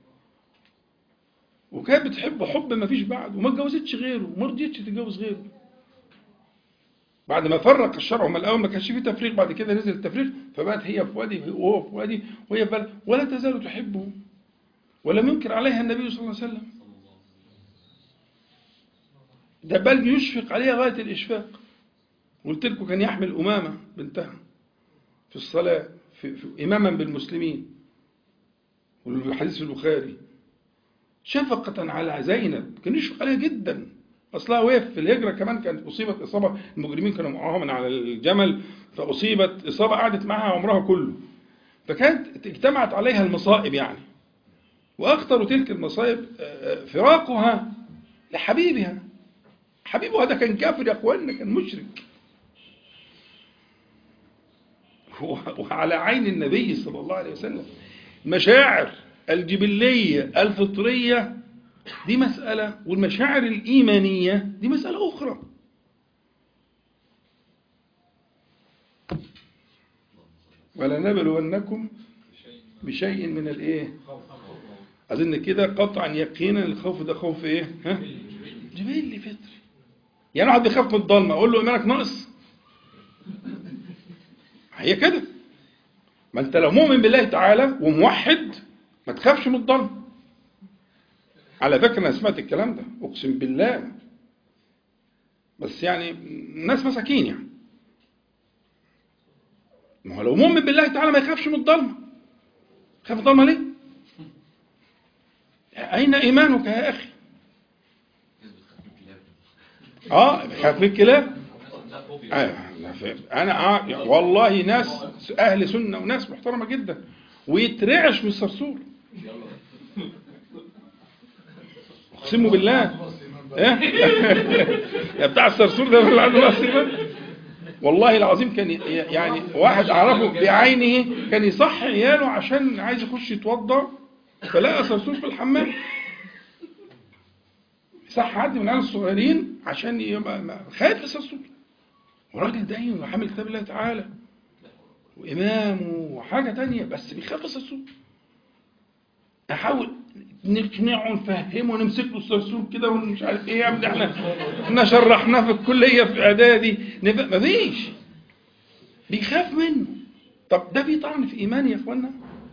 S1: وكانت بتحبه حب ما فيش بعد وما اتجوزتش غيره وما رضيتش تتجوز غيره بعد ما فرق الشرع ما الاول ما كانش فيه تفريق بعد كده نزل التفريق فبقت هي في وادي وهو في وادي وهي في بلد ولا تزال تحبه ولم ينكر عليها النبي صلى الله عليه وسلم ده بل يشفق عليها غايه الاشفاق قلت لكم كان يحمل امامه بنتها في الصلاه في في اماما بالمسلمين والحديث في البخاري شفقة على زينب كان يشفق عليها جدا اصلها وهي في الهجره كمان كانت اصيبت اصابه المجرمين كانوا معاها من على الجمل فاصيبت اصابه قعدت معها عمرها كله فكانت اجتمعت عليها المصائب يعني واخطر تلك المصائب آه، فراقها لحبيبها حبيبها ده كان كافر يا اخوانا كان مشرك وعلى عين النبي صلى الله عليه وسلم المشاعر الجبليه الفطريه دي مسألة والمشاعر الإيمانية دي مسألة أخرى ولنبلونكم بشيء من الإيه أظن كده قطعا يقينا الخوف ده خوف إيه ها؟ جبلي فطري يعني واحد بيخاف من الضلمة أقول له إيمانك ناقص هي كده ما أنت لو مؤمن بالله تعالى وموحد ما تخافش من الضلمة على فكرة أنا سمعت الكلام ده أقسم بالله بس يعني ناس مساكين يعني ما هو لو مؤمن بالله تعالى ما يخافش من الضلمة خاف من الضلمة ليه؟ أين إيمانك يا أخي؟ اه بخاف من الكلاب آه، لا في- انا آه والله ناس اهل سنه وناس محترمه جدا ويترعش من الصرصور اقسم بالله ايه يا بتاع الصرصور ده اللي عنده راس الإيمان؟ والله العظيم كان ي- يعني واحد اعرفه بعينه كان يصحي عياله عشان عايز يخش يتوضا فلقى صرصور في الحمام صح حد من العيال الصغيرين عشان يبقى ما- خايف الصرصور وراجل داين وحامل كتاب الله تعالى وامام وحاجه تانية بس بيخاف الصرصور احاول نقنعه نفهمه ونمسك له الصرصور كده ومش عارف ايه يا ابني احنا احنا شرحناه في الكليه في اعدادي نف- مفيش بيخاف منه طب ده في طعن في ايماني يا اخوانا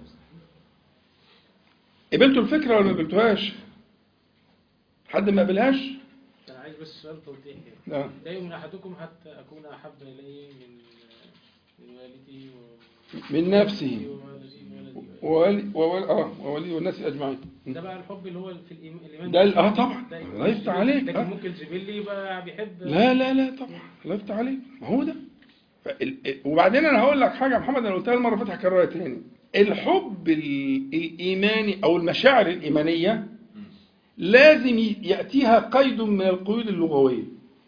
S1: قبلتوا الفكره ولا ما قبلتوهاش حد ما قبلهاش
S3: أنا عايز بس سؤال توضيحي
S1: لا
S3: لا يؤمن أحدكم حتى أكون أحب إليه من من والدي و-
S1: من نفسه
S3: وولدي وولدي
S1: وولي وولي اه وولي والناس اجمعين
S3: ده بقى الحب اللي هو في الإيم- الإيمان
S1: ده ال- اه طبعا
S3: ده
S1: الله يفتح عليك
S3: لكن
S1: آه.
S3: ممكن جبلي يبقى بيحب
S1: لا لا لا طبعا الله يفتح عليك ما هو ده فال- وبعدين انا هقول لك حاجه يا محمد انا قلتها المره اللي فاتت هكررها تاني الحب ال- الايماني او المشاعر الايمانيه لازم ي- ياتيها قيد من القيود اللغويه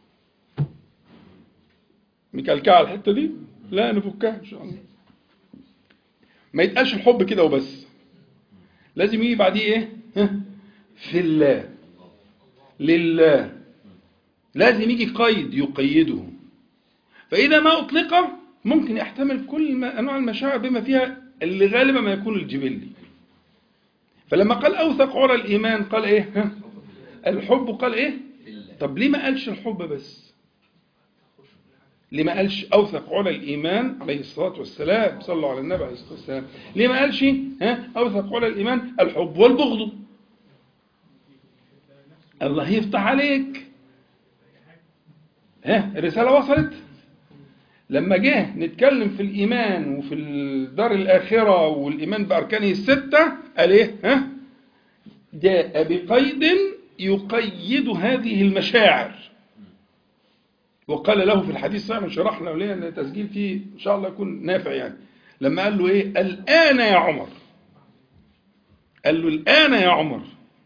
S1: مكلكعه الحته دي لا نفكها ان شاء الله ما يتقالش الحب كده وبس لازم يجي بعديه ايه ها؟ في الله لله لازم يجي قيد يقيده فإذا ما أطلق ممكن يحتمل كل ما أنواع المشاعر بما فيها اللي غالبا ما يكون الجبلي فلما قال أوثق عرى الإيمان قال إيه ها؟ الحب قال إيه طب ليه ما قالش الحب بس ليه ما قالش أوثق عرى الإيمان عليه الصلاة والسلام صلوا على النبي عليه الصلاة والسلام ليه ما قالش ها أوثق عرى الإيمان الحب والبغض الله يفتح عليك ها الرسالة وصلت لما جه نتكلم في الإيمان وفي الدار الآخرة والإيمان بأركانه الستة قال إيه ها جاء بقيد يقيد هذه المشاعر وقال له في الحديث صحيح شرحنا وليه ان التسجيل فيه ان شاء الله يكون نافع يعني لما قال له ايه الان يا عمر قال له الان يا عمر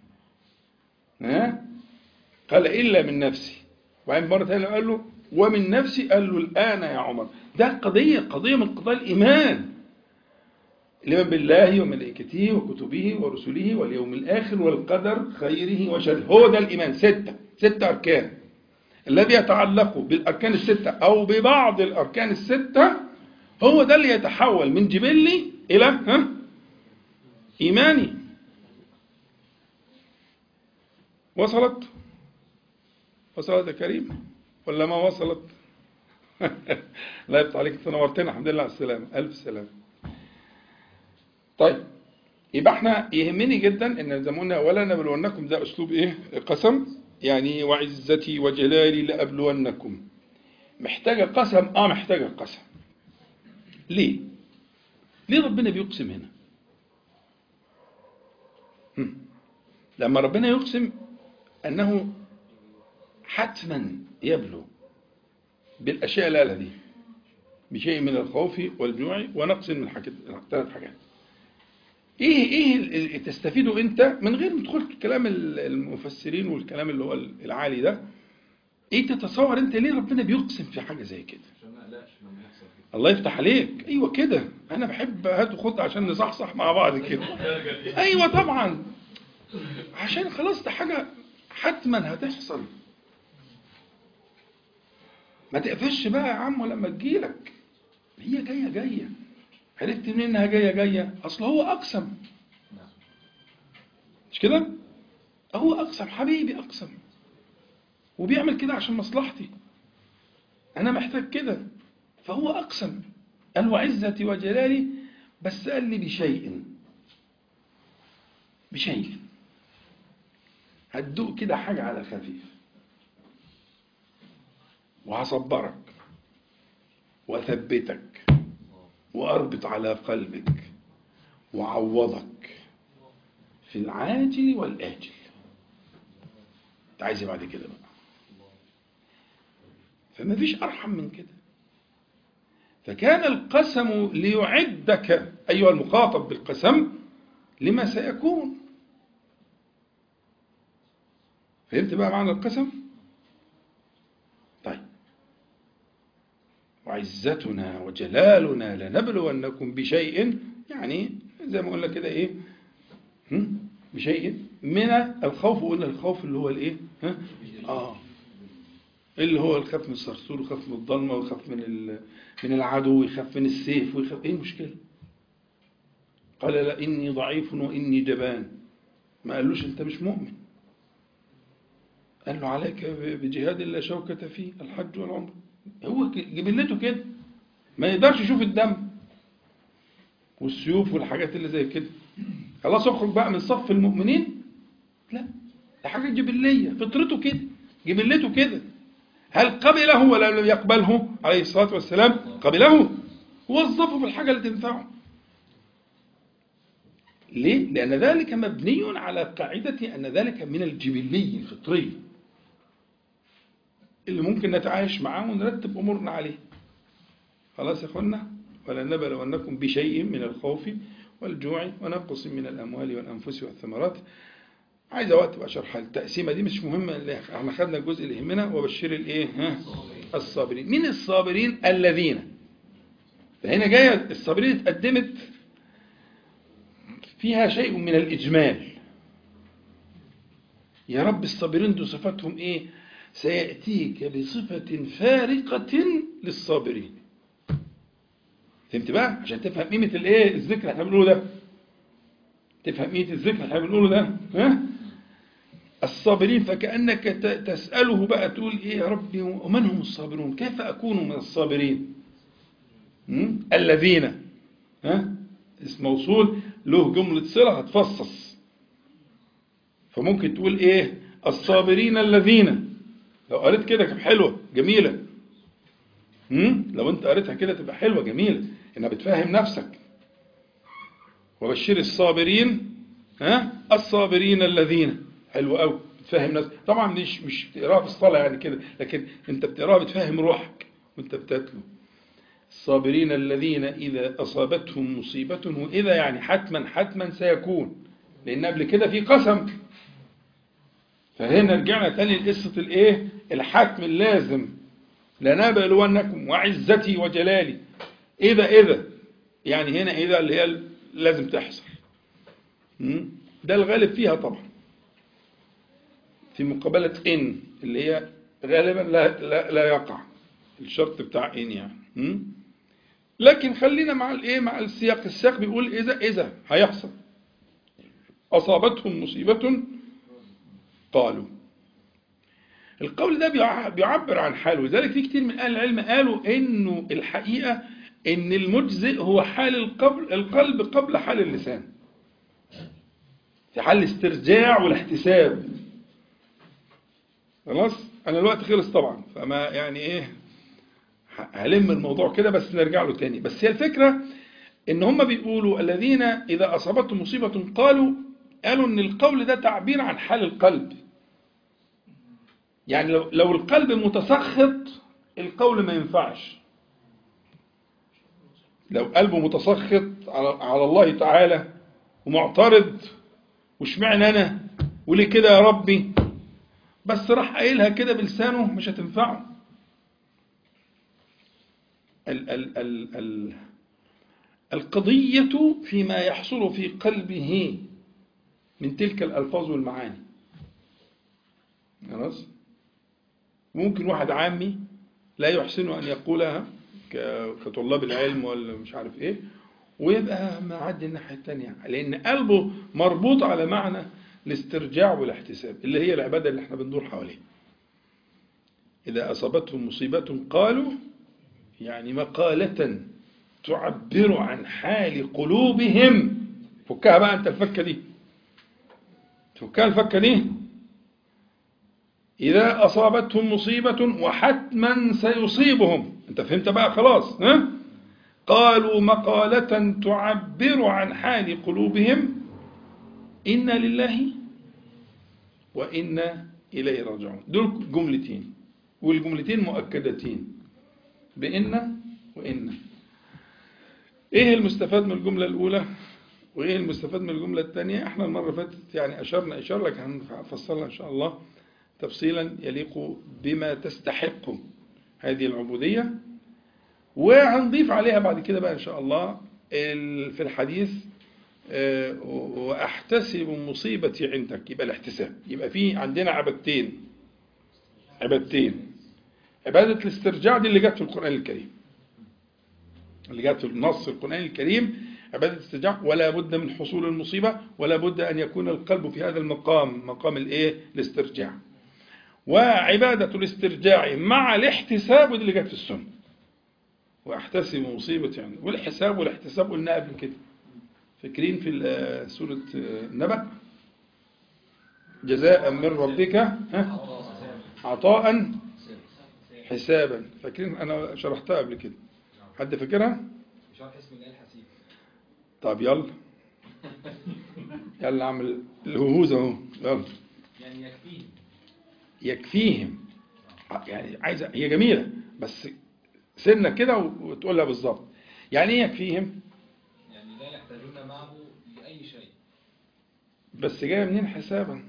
S1: ها قال الا من نفسي وبعدين مره ثانيه قال له ومن نفسي قال له الان يا عمر ده قضيه قضيه من قضايا الايمان الإيمان بالله وملائكته وكتبه ورسله واليوم الآخر والقدر خيره وشره هو ده الإيمان ستة ستة أركان الذي يتعلق بالأركان الستة أو ببعض الأركان الستة هو ده اللي يتحول من جبلي إلى ها إيماني وصلت وصلت يا كريم ولا ما وصلت لا يفتح عليك تنورتنا الحمد لله على السلامة ألف سلامة طيب يبقى احنا يهمني جدا ان زي ما قلنا ولا نبلونكم ده اسلوب ايه قسم يعني وعزتي وجلالي لابلونكم محتاجه قسم اه محتاجه قسم ليه ليه ربنا بيقسم هنا هم. لما ربنا يقسم انه حتما يبلو بالاشياء اللي قالها دي بشيء من الخوف والجوع ونقص من حاجات ثلاث حاجات ايه ايه اللي تستفيده انت من غير ما تدخل في كلام المفسرين والكلام اللي هو العالي ده ايه تتصور انت ليه ربنا بيقسم في حاجه زي كده
S4: عشان ما اقلقش لما يحصل كده
S1: الله يفتح عليك ايوه كده انا بحب هات وخد عشان نصحصح مع بعض كده ايوه طبعا عشان خلاص ده حاجه حتما هتحصل ما تقفش بقى يا عم لما تجيلك هي جايه جايه عرفت منين انها جايه جايه اصل هو اقسم مش كده هو اقسم حبيبي اقسم وبيعمل كده عشان مصلحتي انا محتاج كده فهو اقسم قال وعزتي وجلالي بس قال لي بشيء بشيء هتدوق كده حاجه على خفيف وهصبرك واثبتك وأربط على قلبك وعوضك في العاجل والآجل انت عايز بعد كده بقى فما فيش أرحم من كده فكان القسم ليعدك أيها المخاطب بالقسم لما سيكون فهمت بقى معنى القسم طيب وعزتنا وجلالنا لنبلونكم بشيء يعني زي ما قلنا كده ايه هم؟ بشيء من الخوف وقلنا الخوف اللي هو الايه ها اه اللي هو الخوف من الصرصور وخاف من الضلمه ويخاف من ال- من العدو ويخاف من السيف ويخاف ايه المشكله قال لا اني ضعيف واني جبان ما قالوش انت مش مؤمن قال له عليك بجهاد لا شوكة فيه الحج والعمر هو ك- جبلته كده ما يقدرش يشوف الدم والسيوف والحاجات اللي زي كده خلاص اخرج بقى من صف المؤمنين لا ده حاجة جبلية فطرته كده جبلته كده هل قبله ولا لم يقبله عليه الصلاة والسلام قبله وظفه في الحاجة اللي تنفعه ليه؟ لأن ذلك مبني على قاعدة أن ذلك من الجبلي الفطري اللي ممكن نتعايش معاه ونرتب أمورنا عليه خلاص يا أخوانا ولنبلونكم بشيء من الخوف والجوع ونقص من الأموال والأنفس والثمرات عايزة وقت بقى شرح التقسيمة دي مش مهمة اللي احنا خدنا الجزء اللي يهمنا وبشر الايه ها الصابرين مين الصابرين الذين فهنا جاية الصابرين اتقدمت فيها شيء من الإجمال يا رب الصابرين دول صفاتهم ايه سيأتيك بصفة فارقة للصابرين فهمت بقى عشان تفهم قيمة الايه الذكر اللي احنا بنقوله ده تفهم قيمة الذكر اللي احنا بنقوله ده ها الصابرين فكأنك ت- تسأله بقى تقول ايه يا ربي ومن هم الصابرون كيف أكون من الصابرين هم؟ الذين ها اسم موصول له جملة صلة هتفصص فممكن تقول ايه الصابرين الذين لو قريت كده تبقى حلوة جميلة هم؟ لو انت قريتها كده تبقى حلوة جميلة انها بتفهم نفسك وبشر الصابرين ها الصابرين الذين حلو قوي بتفهم نفسك طبعا مش مش بتقراها في الصلاة يعني كده لكن انت بتقراها بتفهم روحك وانت بتتلو الصابرين الذين إذا أصابتهم مصيبة وإذا يعني حتما حتما سيكون لأن قبل كده في قسم فهنا رجعنا تاني لقصة الإيه الحتم اللازم لنبلونكم وعزتي وجلالي إذا إذا يعني هنا إذا اللي هي لازم تحصل م? ده الغالب فيها طبعا في مقابلة إن اللي هي غالبا لا, لا, لا يقع الشرط بتاع إن يعني م? لكن خلينا مع الايه مع السياق السياق بيقول اذا اذا هيحصل اصابتهم مصيبه قالوا القول ده بيع- بيعبر عن حاله لذلك في كتير من اهل العلم قالوا انه الحقيقه ان المجزئ هو حال القلب القلب قبل حال اللسان في حال الاسترجاع والاحتساب خلاص انا الوقت خلص طبعا فما يعني ايه هلم الموضوع كده بس نرجع له تاني بس هي الفكرة ان هم بيقولوا الذين اذا اصابتهم مصيبة قالوا قالوا ان القول ده تعبير عن حال القلب يعني لو, لو القلب متسخط القول ما ينفعش لو قلبه متسخط على, على الله تعالى ومعترض واشمعنى انا وليه كده يا ربي بس راح قايلها كده بلسانه مش هتنفعه ال ال ال ال القضية فيما يحصل في قلبه من تلك الألفاظ والمعاني خلاص ممكن واحد عامي لا يحسن أن يقولها ك- كطلاب العلم ولا مش عارف إيه ويبقى معدي الناحية التانية لأن قلبه مربوط على معنى الاسترجاع والاحتساب اللي هي العبادة اللي احنا بندور حواليها إذا أصابتهم مصيبة قالوا يعني مقالة تعبر عن حال قلوبهم فكها بقى أنت الفكة دي فكها الفكة دي إذا أصابتهم مصيبة وحتما سيصيبهم أنت فهمت بقى خلاص ها؟ قالوا مقالة تعبر عن حال قلوبهم إنا لله وإنا إليه راجعون دول جملتين والجملتين مؤكدتين بإن وإن إيه المستفاد من الجملة الأولى وإيه المستفاد من الجملة الثانية إحنا المرة اللي فاتت يعني أشرنا إشارة لكن هنفصلها إن شاء الله تفصيلا يليق بما تستحق هذه العبودية وهنضيف عليها بعد كده بقى إن شاء الله ال- في الحديث آه، وأحتسب مصيبتي عندك يبقى الاحتساب يبقى في عندنا عبادتين عبادتين عبادة الاسترجاع دي اللي جت في القرآن الكريم اللي جت في النص القرآني الكريم عبادة الاسترجاع ولا بد من حصول المصيبة ولا بد أن يكون القلب في هذا المقام مقام الايه الاسترجاع وعبادة الاسترجاع مع الاحتساب ودي اللي جت في السنة واحتسب مصيبتي يعني والحساب والاحتساب قلنا قبل كده فاكرين في ال- سورة النبأ جزاء من ربك ها عطاء حسابا فاكرين انا شرحتها قبل كده حد فاكرها
S4: شرح اسم الله الحسيب
S1: طب يلا يلا اعمل الهوز اهو يلا
S4: يعني يكفيه
S1: يكفيهم يعني عايزه هي جميله بس سنه كده وتقولها بالظبط يعني ايه يكفيهم
S4: يعني لا يحتاجون معه لأي شيء
S1: بس جايه منين حسابا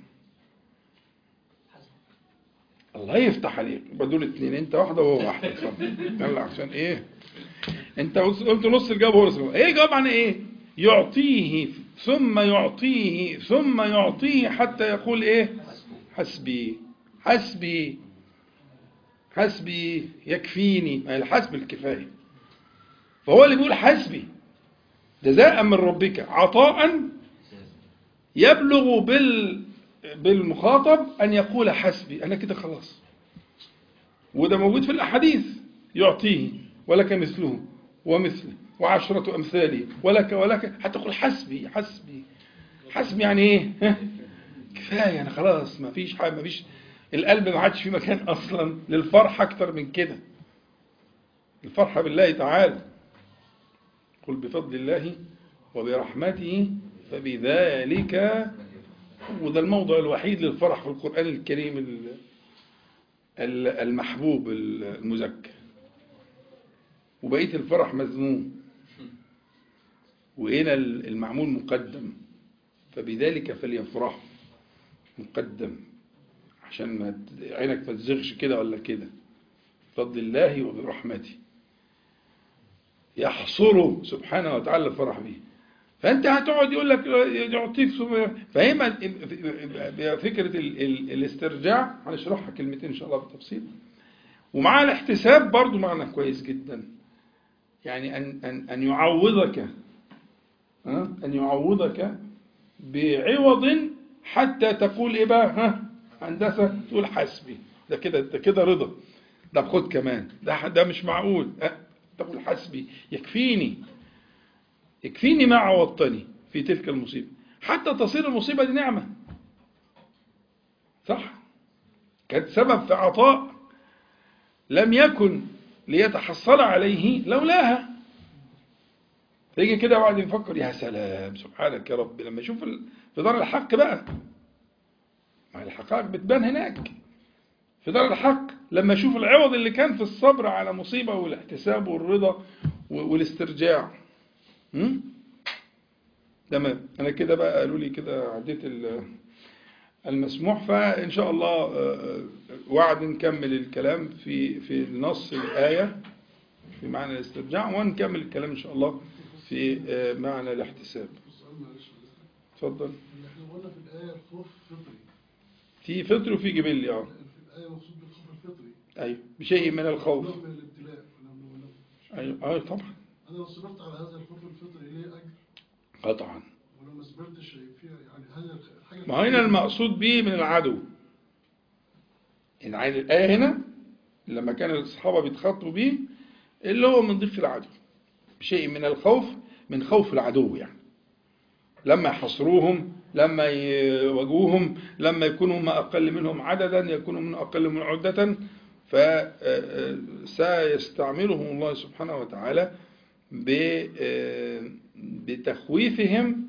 S1: الله يفتح عليك يبقى دول اتنين انت واحده وهو واحده اتفضل يلا عشان ايه انت قلت نص الجواب هو نص الجواب ايه الجواب عن ايه يعطيه ثم يعطيه ثم يعطيه حتى يقول ايه حسبي حسبي حسبي يكفيني ما هي الحسب الكفاية فهو اللي بيقول حسبي جزاء من ربك عطاء يبلغ بال بالمخاطب أن يقول حسبي أنا كده خلاص وده موجود في الأحاديث يعطيه ولك مثله ومثله وعشرة أمثاله ولك ولك حتى تقول حسبي حسبي حسبي يعني إيه ها؟ كفاية أنا خلاص ما فيش حاجة ما فيش القلب ما عادش في مكان أصلا للفرح أكتر من كده الفرحة بالله تعالى قل بفضل الله وبرحمته فبذلك وده الموضع الوحيد للفرح في القرآن الكريم ال- ال- المحبوب المزكى وبقية الفرح مذموم وهنا المعمول مقدم فبذلك فليفرحوا مقدم عشان ما ت- عينك ما تزغش كده ولا كده بفضل الله وبرحمته يحصره سبحانه وتعالى الفرح به فانت هتقعد يقول لك يعطيك سب- فهي فكره ال- ال- الاسترجاع هنشرحها كلمتين ان شاء الله بالتفصيل ومع الاحتساب برضو معنى كويس جدا يعني ان ان ان يعوضك ها؟ ان يعوضك بعوض حتى تقول ايه بقى ها هندسه تقول حسبي ده كده ده كده رضا ده خد كمان ده ده مش معقول ها تقول حسبي يكفيني يكفيني ما عوضتني في تلك المصيبة حتى تصير المصيبة دي نعمة صح كانت سبب في عطاء لم يكن ليتحصل عليه لولاها تيجي كده واحد يفكر يا سلام سبحانك يا رب لما يشوف ال- في دار الحق بقى ما الحقائق بتبان هناك في دار الحق لما يشوف العوض اللي كان في الصبر على مصيبة والاحتساب والرضا و- والاسترجاع هم؟ تمام انا كده بقى قالوا لي كده عديت ال- المسموح فان شاء الله آه، وعد نكمل الكلام في في نص الايه في معنى الاسترجاع ونكمل الكلام ان شاء الله في آه، معنى الاحتساب
S2: السؤال معلش
S1: اتفضل
S2: اللي احنا قلنا في الآية الخوف فطري
S1: في فطر وفي جبلي اه
S2: في الآية مقصود بالخوف الفطري
S1: ايوه بشيء من الخوف
S2: نوع من الابتلاء ونوع من-
S1: ايوه ايوه طبعا
S2: أنا لو صبرت على هذا الخوف الفطري ليه أجر
S1: قطعا
S2: ولو ما صبرتش فيها يعني هل الحاجة
S1: ما هنا المقصود به من العدو يعني الآية هنا لما كان الصحابة بيتخاطبوا به اللي هو من ضيق العدو شيء من الخوف من خوف العدو يعني لما يحصروهم لما يواجهوهم لما يكونوا هم أقل منهم عددا يكونوا من أقل من عدة فسيستعملهم الله سبحانه وتعالى ب- بتخويفهم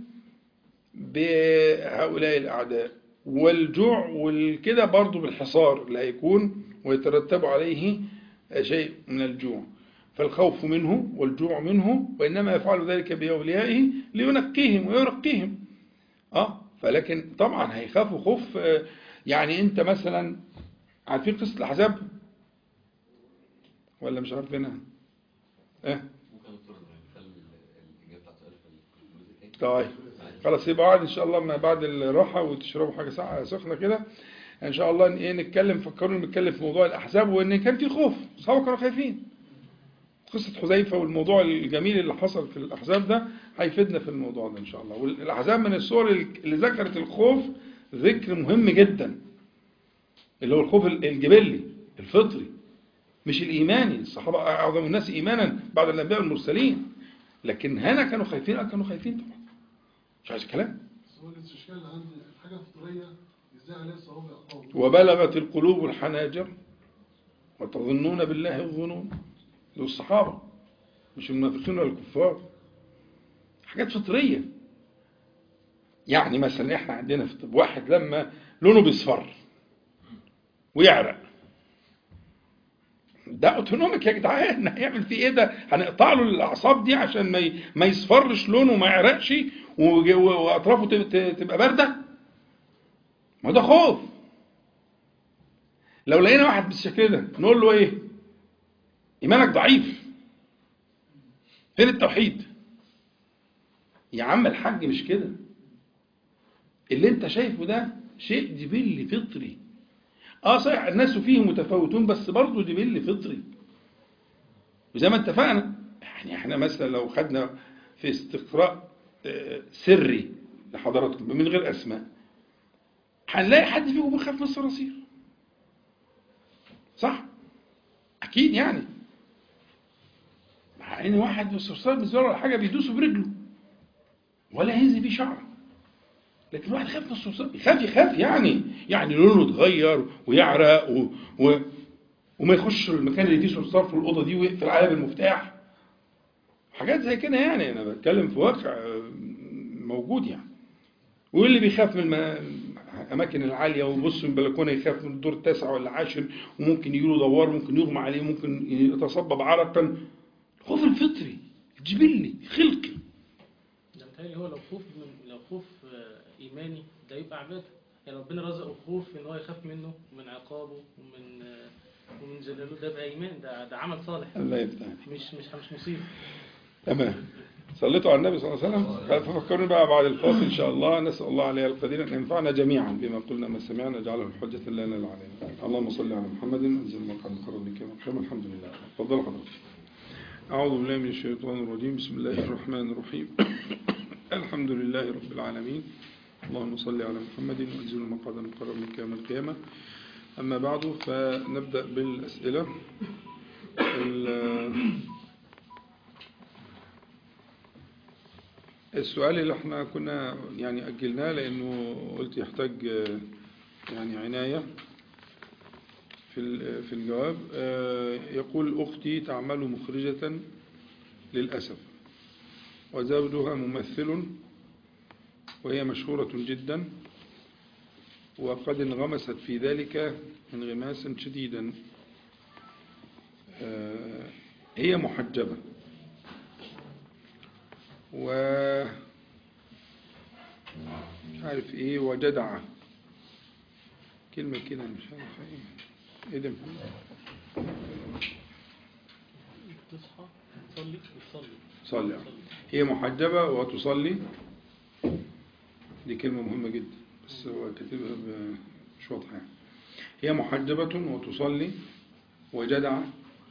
S1: بهؤلاء الأعداء والجوع والكده برضو بالحصار اللي هيكون ويترتب عليه شيء من الجوع فالخوف منه والجوع منه وإنما يفعل ذلك بأوليائه لينقيهم ويرقيهم اه فلكن طبعا هيخافوا خوف آه، يعني انت مثلا عارفين قصة الأحزاب ولا مش عارفينها اه
S5: ممكن دكتور نخلي الإجابة بتاعت السؤال في الجزء التاني؟
S1: طيب خلاص يبقى قاعد ان شاء الله ما بعد الراحه وتشربوا حاجه ساعه سخنه كده ان شاء الله ايه نتكلم فكروا نتكلم في موضوع الاحزاب وان كان في خوف الصحابه كانوا خايفين قصه حذيفه والموضوع الجميل اللي حصل في الاحزاب ده هيفيدنا في الموضوع ده ان شاء الله والاحزاب من الصور اللي ذكرت الخوف ذكر مهم جدا اللي هو الخوف الجبلي الفطري مش الايماني الصحابه اعظم الناس ايمانا بعد الانبياء والمرسلين لكن هنا كانوا خايفين آه كانوا خايفين طبعا مش عايز كلام
S2: بس هو الاستشكال اللي عندي الحاجة الفطرية ازاي عليها صوابع قول
S1: وبلغت القلوب الحناجر وتظنون بالله الظنون دول الصحابة مش المنافقين ولا الكفار حاجات فطرية يعني مثلا احنا عندنا في الطب واحد لما لونه بيصفر ويعرق ده اوتونوميك يا جدعان هيعمل فيه ايه ده هنقطع له الاعصاب دي عشان ما ي- ما يصفرش لونه وما يعرقش وج- و- واطرافه تب- ت- تبقى بارده ما ده خوف لو لقينا واحد بالشكل ده نقول له ايه ايمانك ضعيف فين التوحيد يا عم الحاج مش كده اللي انت شايفه ده شيء جبلي فطري اه صحيح الناس فيه متفاوتون بس برضه جبل فطري وزي ما اتفقنا يعني احنا مثلا لو خدنا في استقراء آه، سري لحضراتكم من غير اسماء هنلاقي حد فيكم بيخاف من الصراصير صح اكيد يعني مع ان واحد الصرصار بالنسبه له ولا حاجه بيدوسه برجله ولا يهز بيه شعره لكن واحد خاف من الصرصار يخاف يخاف يعني يعني لونه اتغير ويعرق و... و... وما يخش المكان اللي فيه صرصار في الاوضه دي ويقفل عليها بالمفتاح حاجات زي كده يعني انا بتكلم في واقع آه، موجود يعني واللي بيخاف من الم- الاماكن العاليه ويبص من البلكونه يخاف من الدور التاسع ولا العاشر وممكن يجيله دوار ممكن يغمى عليه ممكن يتصبب عرقا الخوف الفطري الجبلي الخلقي
S3: ده متهيألي هو لو خوف من لو خوف آه، إيماني ده يبقى عبادة يعني ربنا رزقه خوف إن هو يخاف منه ومن عقابه ومن آه، ومن جلاله ده يبقى إيمان ده ده عمل صالح
S1: الله يفتح عليك.
S3: مش مش مش مصيبة
S1: تمام صليتوا على النبي صلى الله عليه وسلم ففكروني بقى بعد الفاصل إن شاء الله نسأل الله عليه القدير أن ينفعنا جميعا بما قلنا ما سمعنا جعله الحجة لنا لا علينا اللهم صل على محمد أنزل مقعد قرب بك وقيم الحمد لله تفضل حضرتك أعوذ بالله من الشيطان الرجيم بسم الله الرحمن الرحيم الحمد لله رب العالمين اللهم صل على محمد وانزل مقعد مقرب منك يوم القيامة أما بعد فنبدأ بالأسئلة ال- السؤال اللي احنا كنا يعني أجلناه لأنه قلت يحتاج آه، يعني عناية في ال- في الجواب آه، يقول أختي تعمل مخرجة للأسف وزوجها ممثل وهي مشهورة جدا وقد انغمست في ذلك انغماسا شديدا آه، هي محجبة و مش عارف ايه وجدعة كلمة كده مش عارف ايه ايه ده
S3: تصحى تصلي وتصلي
S1: صلي هي محجبة وتصلي دي كلمة مهمة جدا بس هو كاتبها ب- مش واضحة يعني هي محجبة وتصلي وجدعة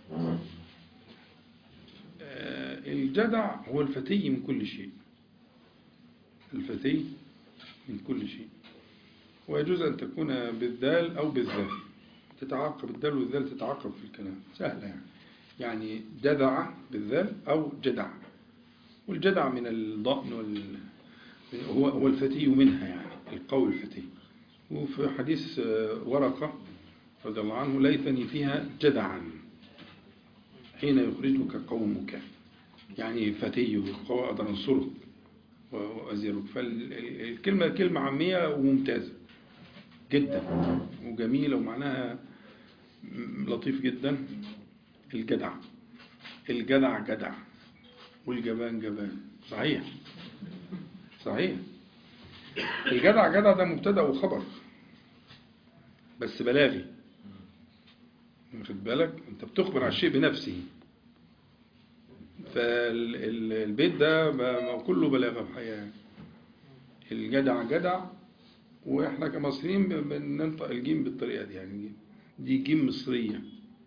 S1: آه، الجدع هو الفتي من كل شيء الفتي من كل شيء ويجوز أن تكون بالذال أو بالذال تتعاقب الذال والذال تتعاقب في الكلام سهلة يعني يعني جدع بالذال أو جدع والجدع من الضأن وال هو هو الفتي منها يعني القول الفتي وفي حديث آه، ورقة رضي الله عنه ليتني فيها جدعا حين يخرجك قومك يعني فتي وقوة أقدر أنصرك وأزيرك فالكلمة كلمة عامية وممتازة جدا وجميلة ومعناها لطيف جدا الجدع الجدع جدع والجبان جبان صحيح صحيح الجدع جدع ده مبتدا وخبر بس بلاغي واخد بالك انت بتخبر على الشيء بنفسه فالبيت ده ب- كله بلاغه الحقيقه الجدع جدع واحنا كمصريين ب- بننطق الجيم بالطريقه دي يعني دي جيم مصريه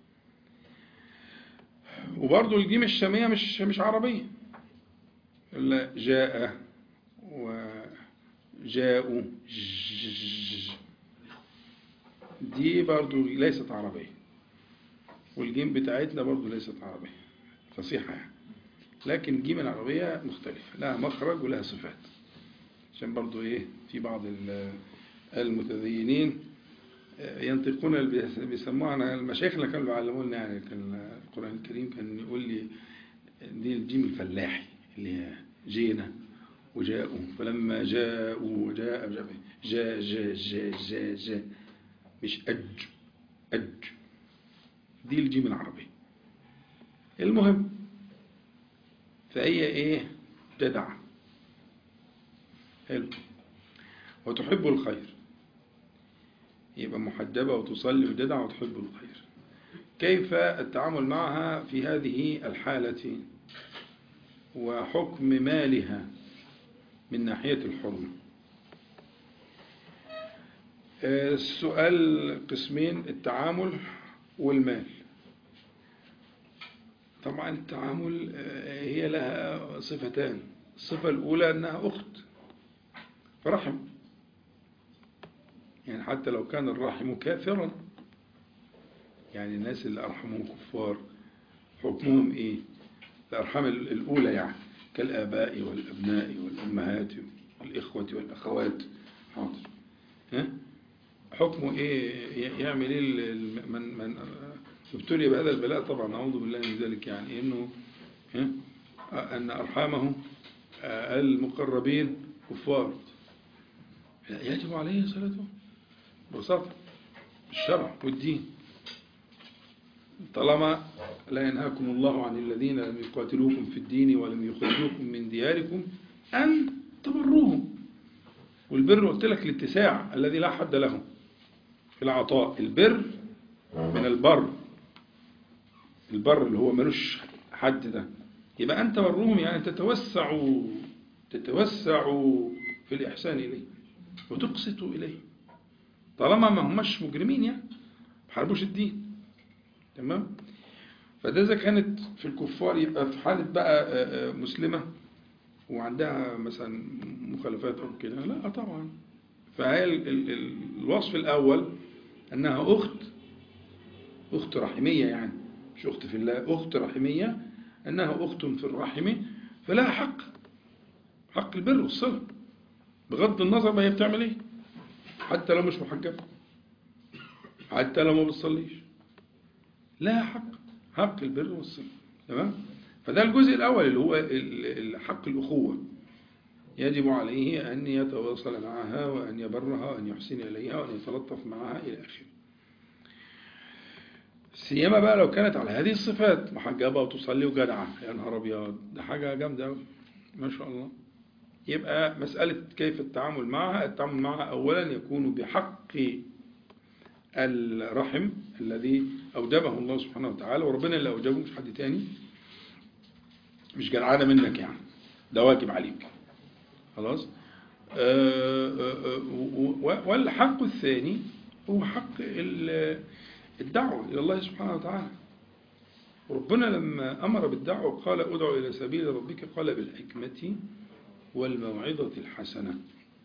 S1: وبرضه الجيم الشاميه مش مش عربيه إلا جاء وجاءوا ج- دي برضو ليست عربية والجيم بتاعتنا برضو ليست عربية فصيحة يعني لكن الجيم العربية مختلفة لها مخرج ولها صفات عشان برضو ايه في بعض ال- المتدينين آه، ينطقون اللي بيس- بيسموها انا المشايخ اللي كانوا بيعلمونا يعني كان القرآن الكريم كان يقول لي دي الجيم الفلاحي اللي هي جينا وجاءوا فلما جاءوا وجاء جاء جاء جاء جاء جاء جاء مش أج أج دي الجيم العربي المهم فهي ايه جدع حلو وتحب الخير يبقى محجبة وتصلي وجدع وتحب الخير كيف التعامل معها في هذه الحالة وحكم مالها من ناحية الحرمة آه، السؤال قسمين التعامل والمال طبعا التعامل آه، هي لها صفتان الصفة الأولى أنها أخت فرحم يعني حتى لو كان الرحم كافرا يعني الناس اللي أرحمهم كفار حكمهم إيه الأرحام ال- الأولى يعني كالآباء والأبناء والأمهات والإخوة والأخوات حاضر ها حكمه إيه ي- يعمل إيه ال- ال- من من ابتلي بهذا البلاء طبعا أعوذ بالله من ذلك يعني إنه ها أن أرحامه آه، المقربين كفار يجب عليه صلاته ببساطة الشرع والدين طالما لا ينهاكم الله عن الذين لم يقاتلوكم في الدين ولم يخرجوكم من دياركم أن تبروهم والبر قلت لك الاتساع الذي لا حد له في العطاء البر من البر البر اللي هو ملوش حد ده يبقى أن تبروهم يعني تتوسعوا تتوسعوا في الإحسان إليه وتقسطوا إليه طالما ما هماش مجرمين يعني ما حاربوش الدين تمام فده إذا كانت في الكفار يبقى في حالة بقى آه، آه، مسلمة وعندها مثلا مخالفات أو كده لا طبعا فهي ال- ال- ال- الوصف الأول أنها أخت أخت رحمية يعني مش أخت في الله أخت رحمية أنها أخت في الرحم فلها حق حق البر والصلة بغض النظر ما هي بتعمل إيه حتى لو مش محجبة حتى لو ما بتصليش لها حق حق البر والصلة تمام فده الجزء الأول اللي هو ال- ال- حق الأخوة يجب عليه أن يتواصل معها وأن يبرها وأن يحسن إليها وأن يتلطف معها إلى آخره سيما بقى لو كانت على هذه الصفات محجبة وتصلي وجدعة يا نهار أبيض ده حاجة جامدة أوي ما شاء الله يبقى مسألة كيف التعامل معها التعامل معها أولا يكون بحق الرحم الذي أوجبه الله سبحانه وتعالى وربنا اللي أوجبه مش حد تاني مش جدعانة منك يعني ده واجب عليك خلاص آه، آه، آه، و- و- والحق الثاني هو حق ال- الدعوة إلى الله سبحانه وتعالى ربنا لما أمر بالدعوة قال ادعو إلى سبيل ربك قال بالحكمة والموعظة الحسنة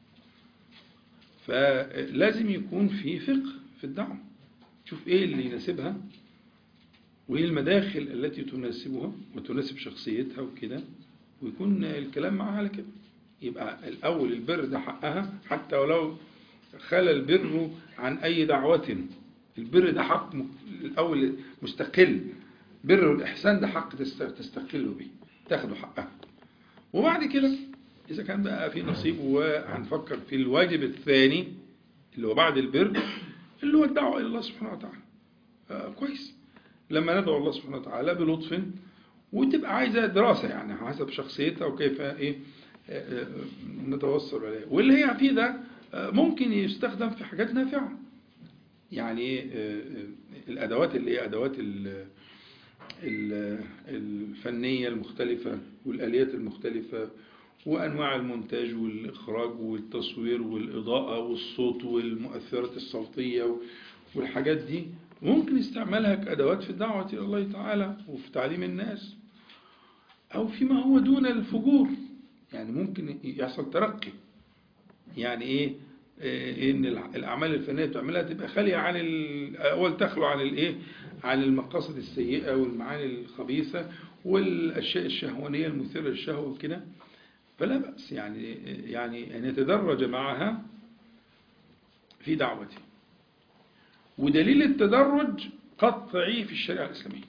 S1: فلازم يكون في فقه في الدعوة شوف إيه اللي يناسبها وإيه المداخل التي تناسبها وتناسب شخصيتها وكده ويكون الكلام معها على كده يبقى الأول البر ده حقها حتى ولو خلى البر عن أي دعوة البر ده حق م- الأول مستقل بر والإحسان ده حق تست- تستقل به تاخده حقها وبعد كده إذا كان بقى في نصيب وهنفكر في الواجب الثاني اللي هو بعد البر اللي هو الدعوة إلى الله سبحانه وتعالى آه كويس لما ندعو الله سبحانه وتعالى بلطف وتبقى عايزة دراسة يعني حسب شخصيتها وكيف إيه آه، آه، نتوصل إليه واللي هي فيه ده آه، ممكن يستخدم في حاجات نافعة يعني إيه، آه، آه، الأدوات اللي هي أدوات ال- ال- الفنية المختلفة والآليات المختلفة وأنواع المونتاج والإخراج والتصوير والإضاءة والصوت والمؤثرات الصوتية والحاجات دي ممكن استعمالها كأدوات في الدعوة إلى الله تعالى وفي تعليم الناس أو فيما هو دون الفجور يعني ممكن يحصل ترقي يعني إيه إيه ان الع- الاعمال الفنيه بتعملها تبقى خاليه عن ال- اول تخلو عن الايه عن المقاصد السيئه والمعاني الخبيثه والاشياء الشهوانيه المثيره للشهوه وكده فلا باس يعني يعني ان يتدرج معها في دعوته ودليل التدرج قطعي في الشريعه الاسلاميه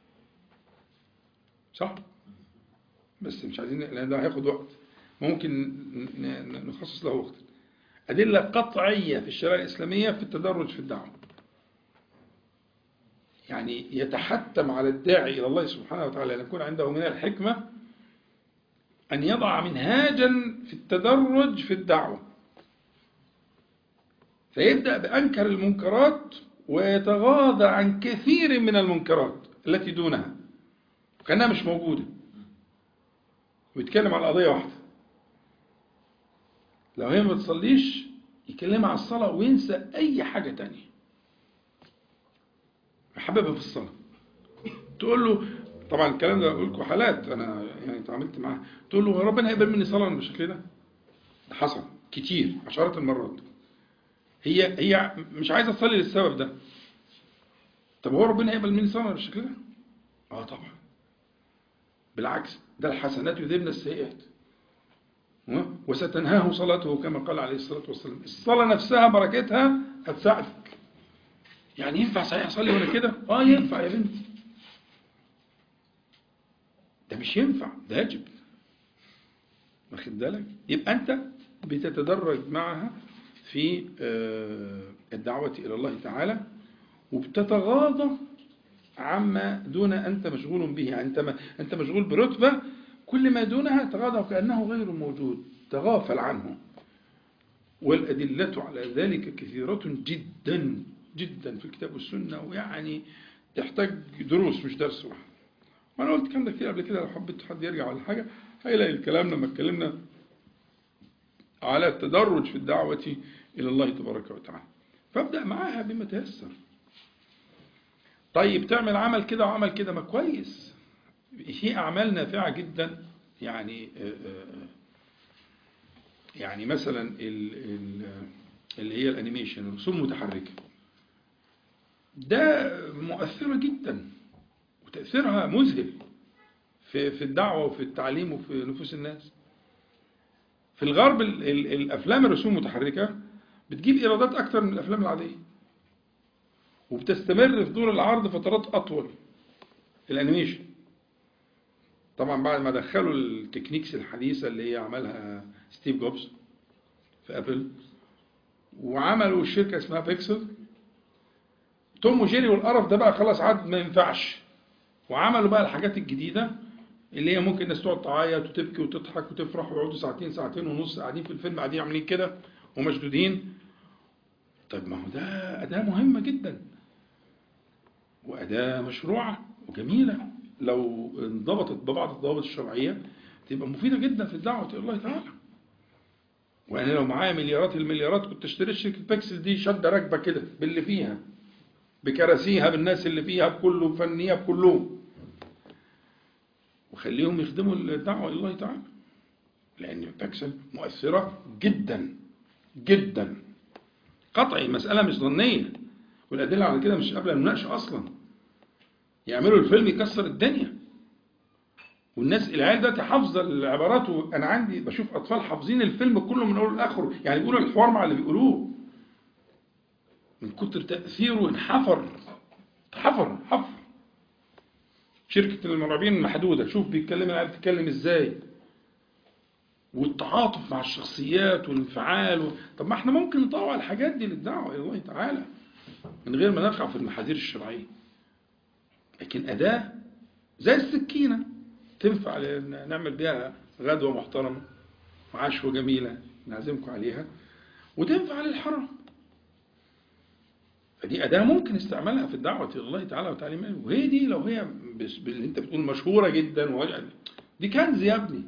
S1: صح بس مش عايزين لان ده هياخد وقت ممكن ن- ن- نخصص له وقت أدلة قطعية في الشريعة الإسلامية في التدرج في الدعوة يعني يتحتم على الداعي إلى الله سبحانه وتعالى أن يكون عنده من الحكمة أن يضع منهاجا في التدرج في الدعوة فيبدأ بأنكر المنكرات ويتغاضى عن كثير من المنكرات التي دونها كأنها مش موجودة ويتكلم عن قضية واحدة لو هي ما بتصليش يكلمها على الصلاة وينسى أي حاجة تانية محببها في الصلاة تقول له طبعا الكلام ده بقول لكم حالات أنا يعني اتعاملت معاها تقول له ربنا هيقبل مني صلاة بالشكل ده ده حصل كتير عشرات المرات هي هي مش عايزة تصلي للسبب ده طب هو ربنا هيقبل مني صلاة بالشكل ده؟ اه طبعا بالعكس ده الحسنات يذهبن السيئات ها؟ وستنهاه صلاته كما قال عليه الصلاة والسلام الصلاة نفسها بركتها هتساعدك يعني ينفع صحيح أصلي ولا كده؟ اه ينفع يا بنتي ده مش ينفع ده يجب واخد بالك يبقى أنت بتتدرج معها في آه، الدعوة إلى الله تعالى وبتتغاضى عما دون أنت مشغول به يعني أنت, ما أنت مشغول برتبة كل ما دونها تغاضى وكأنه غير موجود تغافل عنه والأدلة على ذلك كثيرة جدا جدا في الكتاب والسنة ويعني تحتاج دروس مش درس واحد وأنا قلت كلام ده كتير قبل كده لو حبيت حد يرجع ولا حاجة هيلاقي الكلام لما اتكلمنا على التدرج في الدعوة إلى الله تبارك وتعالى فابدأ معاها بما تيسر طيب تعمل عمل كده وعمل كده ما كويس في أعمال نافعة جدا يعني يعني مثلا ال- ال- اللي هي الانيميشن الرسوم المتحركة ده مؤثرة جدا وتأثيرها مذهل في في الدعوة وفي التعليم وفي نفوس الناس في الغرب ال- ال- الأفلام الرسوم المتحركة بتجيب إيرادات أكتر من الأفلام العادية وبتستمر في دور العرض فترات أطول الأنيميشن طبعا بعد ما دخلوا التكنيكس الحديثة اللي هي عملها ستيف جوبز في أبل وعملوا الشركة اسمها بيكسل توم وجيري والقرف ده بقى خلاص عاد ما ينفعش وعملوا بقى الحاجات الجديدة اللي هي ممكن الناس تقعد تعيط وتبكي وتضحك وتفرح ويقعدوا ساعتين ساعتين ونص قاعدين في الفيلم قاعدين عاملين كده ومشدودين طيب ما هو ده أداة مهمة جدا وأداة مشروعة وجميلة لو انضبطت ببعض الضوابط الشرعية تبقى مفيدة جدا في الدعوة إلى الله تعالى وأنا لو معايا مليارات المليارات كنت اشتريت شركة بيكسل دي شدة راكبة كده باللي فيها بكراسيها بالناس اللي فيها بكله بفنيها بكلهم وخليهم يخدموا الدعوة إلى الله تعالى لأن بيكسل مؤثرة جدا جدا قطعي مسألة مش ظنية والأدلة على كده مش قبل المناقشة أصلا يعملوا الفيلم يكسر الدنيا والناس العيال دلوقتي حافظه العبارات وانا عندي بشوف اطفال حافظين الفيلم كله من اوله لاخره يعني بيقولوا الحوار مع اللي بيقولوه من كتر تاثيره انحفر حفر حفر شركه المرعبين المحدوده شوف بيتكلم العيال بتتكلم ازاي والتعاطف مع الشخصيات والانفعال و... طب ما احنا ممكن نطوع الحاجات دي للدعوه الى الله تعالى من غير ما نقع في المحاذير الشرعيه لكن أداة زي السكينة تنفع لأن نعمل بيها غدوة محترمة وعشوة جميلة نعزمكم عليها وتنفع للحرم فدي أداة ممكن استعمالها في الدعوة إلى الله تعالى وتعليمه وهي دي لو هي بس باللي أنت بتقول مشهورة جدا وهي- دي كنز يا ابني